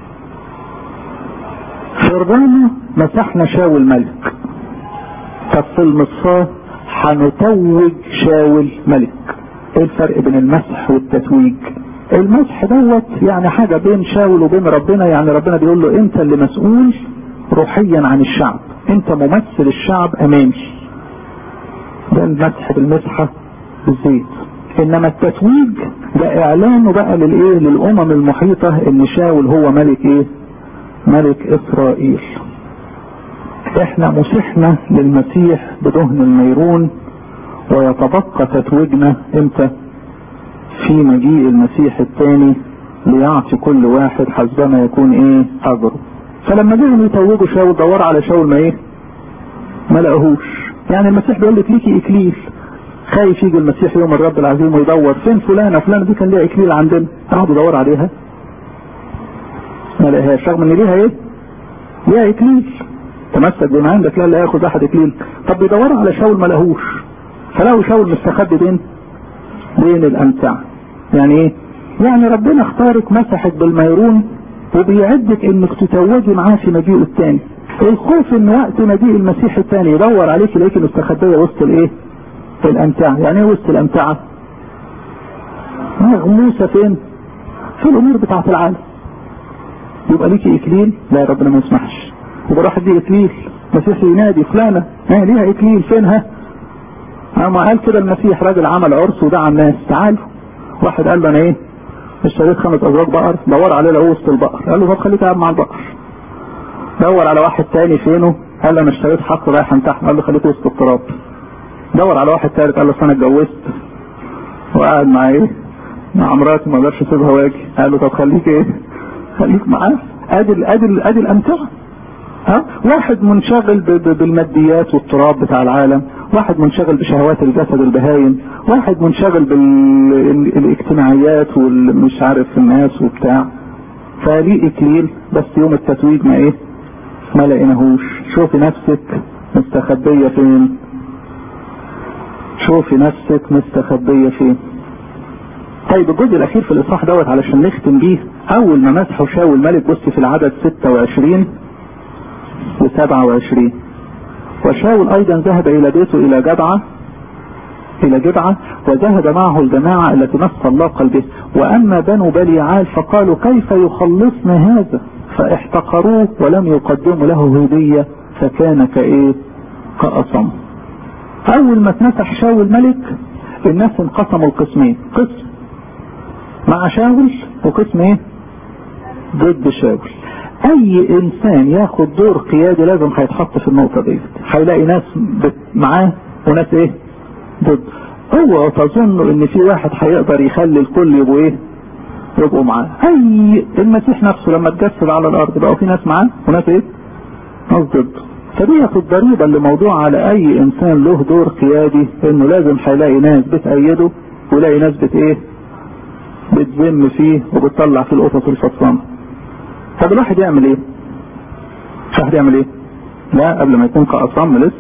في الرامة مسحنا شاول ملك طب في المصفى هنتوج شاول ملك ايه الفرق بين المسح والتتويج المسح دوت يعني حاجة بين شاول وبين ربنا يعني ربنا بيقول له انت اللي مسؤول روحيا عن الشعب انت ممثل الشعب امامي ده المسح بالمسحة بالزيت انما التتويج ده اعلانه بقى للايه للامم المحيطة ان شاول هو ملك ايه ملك اسرائيل احنا مسحنا للمسيح بدهن الميرون ويتبقى تتويجنا امتى في مجيء المسيح الثاني ليعطي كل واحد حسبما يكون ايه اجره فلما جيهم يتوجوا شاول دور على شاول ما ايه ما لقاهوش يعني المسيح بيقول لك ليكي اكليل خايف يجي المسيح يوم الرب العظيم ويدور فين فلانه فلانه دي كان ليها اكليل عندنا قعد يدور عليها ما لقاهاش رغم ان ليها ايه ليها اكليل تمسك بما عندك لا لا ياخد احد اكليل طب بيدوروا على شاول ما لقاهوش فلقوا شاول مستخبي بين بين الامتعه يعني ايه يعني ربنا اختارك مسحك بالميرون وبيعدك انك تتوجي معاه في مجيئه الثاني الخوف ان وقت مجيء المسيح الثاني يدور عليك يلاقيك مستخبيه وسط الايه الامتعه يعني ايه وسط الامتعه مغموسه فين في الامور بتاعه العالم يبقى ليكي اكليل لا ربنا ما يسمحش يبقى راح دي اكليل مسيح ينادي فلانه ها ليها اكليل فينها اما قال كده المسيح راجل عمل عرس ودعا الناس تعالوا واحد قال له انا ايه اشتريت خمس ازواج بقر دور عليه لقوه وسط البقر قال له طب خليك قاعد مع البقر دور على واحد تاني فينه قال له انا اشتريت حق رايح امتحن قال له خليك وسط التراب دور على واحد تالت قال له انا اتجوزت وقعد مع ايه مع مراتي ما اقدرش اسيبها واجي قال له طب خليك ايه خليك معاه ادي ادي ادي الامتعه ها واحد منشغل بالماديات والتراب بتاع العالم واحد منشغل بشهوات الجسد البهايم واحد منشغل بالاجتماعيات والمش عارف الناس وبتاع فليه اكليل بس يوم التتويج ما ايه ما لقيناهوش شوفي نفسك مستخبية فين شوفي نفسك مستخبية فين طيب الجزء الاخير في الاصحاح دوت علشان نختم بيه اول ما مسحوا شاول الملك بص في العدد 26 و27 وشاول ايضا ذهب الى بيته الى جبعة الى جبعة وذهب معه الجماعة التي نص الله قلبه واما بنو بليعال فقالوا كيف يخلصنا هذا فاحتقروه ولم يقدموا له هدية فكان كايه كأصم اول ما اتمسح شاول ملك الناس انقسموا القسمين قسم مع شاول وقسم ايه ضد شاول اي انسان ياخد دور قيادي لازم هيتحط في النقطة دي هيلاقي ناس معاه وناس ايه ضد هو تظن ان في واحد هيقدر يخلي الكل يبقوا ايه يبقوا معاه اي المسيح نفسه لما اتجسد على الارض بقوا في ناس معاه وناس ايه ناس ضده فديت الضريبة اللي موضوع على اي انسان له دور قيادي انه لازم هيلاقي ناس بتأيده ويلاقي ناس بت ايه بتذم فيه وبتطلع في القطط الفطرانة طب الواحد يعمل ايه الواحد يعمل ايه لا قبل ما يكون كأصم لسه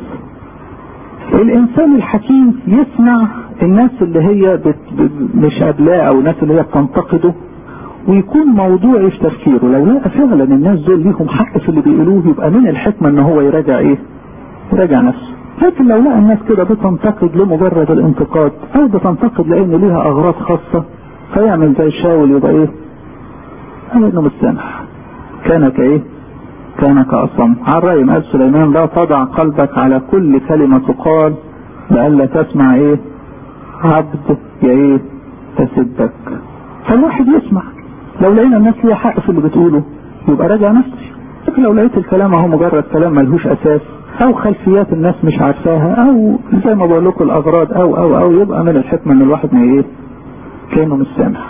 الانسان الحكيم يسمع الناس اللي هي بت مش قابلاه او الناس اللي هي بتنتقده ويكون موضوعي في تفكيره لو لقى فعلا الناس دول ليهم حق في اللي بيقولوه يبقى من الحكمة ان هو يراجع ايه يراجع نفسه لكن لو لقى الناس كده بتنتقد لمجرد الانتقاد او بتنتقد لان ليها اغراض خاصة فيعمل زي شاول يبقى ايه قال انه مش سامح كان كايه كان كأصم عن رأي قال سليمان لا تضع قلبك على كل كلمة تقال لئلا تسمع ايه عبد يا ايه تسبك فالواحد يسمع لو لقينا الناس ليها حق في اللي بتقوله يبقى راجع نفسي لكن لو لقيت الكلام اهو مجرد كلام ملهوش اساس او خلفيات الناس مش عارفاها او زي ما بقول لكم الاغراض او او او يبقى من الحكمه ان الواحد ما ايه كانه مش سامع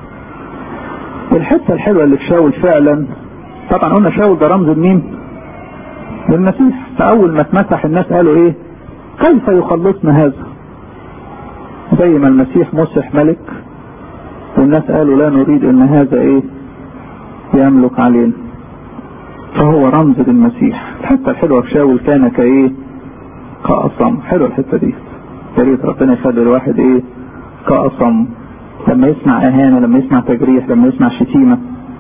الحته الحلوه اللي في شاول فعلا طبعا قلنا شاول ده رمز لمين؟ للمسيح فاول ما اتمسح الناس قالوا ايه؟ كيف يخلصنا هذا؟ زي ما المسيح مسح ملك والناس قالوا لا نريد ان هذا ايه؟ يملك علينا فهو رمز للمسيح الحته الحلوه في شاول كان كايه؟ كأصم حلوه الحته دي يا ريت ربنا يخلي الواحد ايه؟ كأصم لما يسمع اهانه لما يسمع تجريح لما يسمع شتيمه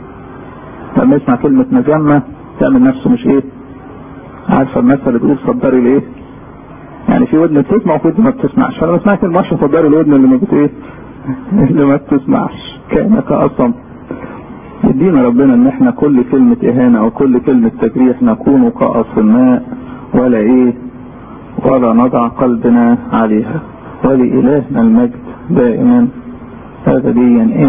لما يسمع كلمة مجمة تعمل نفسه مش ايه عارفة المثل اللي بيقول صدري لايه يعني في ودن بتسمع وفي ودن ما بتسمعش فلما سمعت الماتش صدري الودن اللي ما بت ايه اللي ما بتسمعش كأنك أصم يدينا ربنا ان احنا كل كلمة اهانة او كل كلمة تجريح نكون كأصماء ولا ايه ولا نضع قلبنا عليها ولإلهنا المجد دائما هذا ديا ايه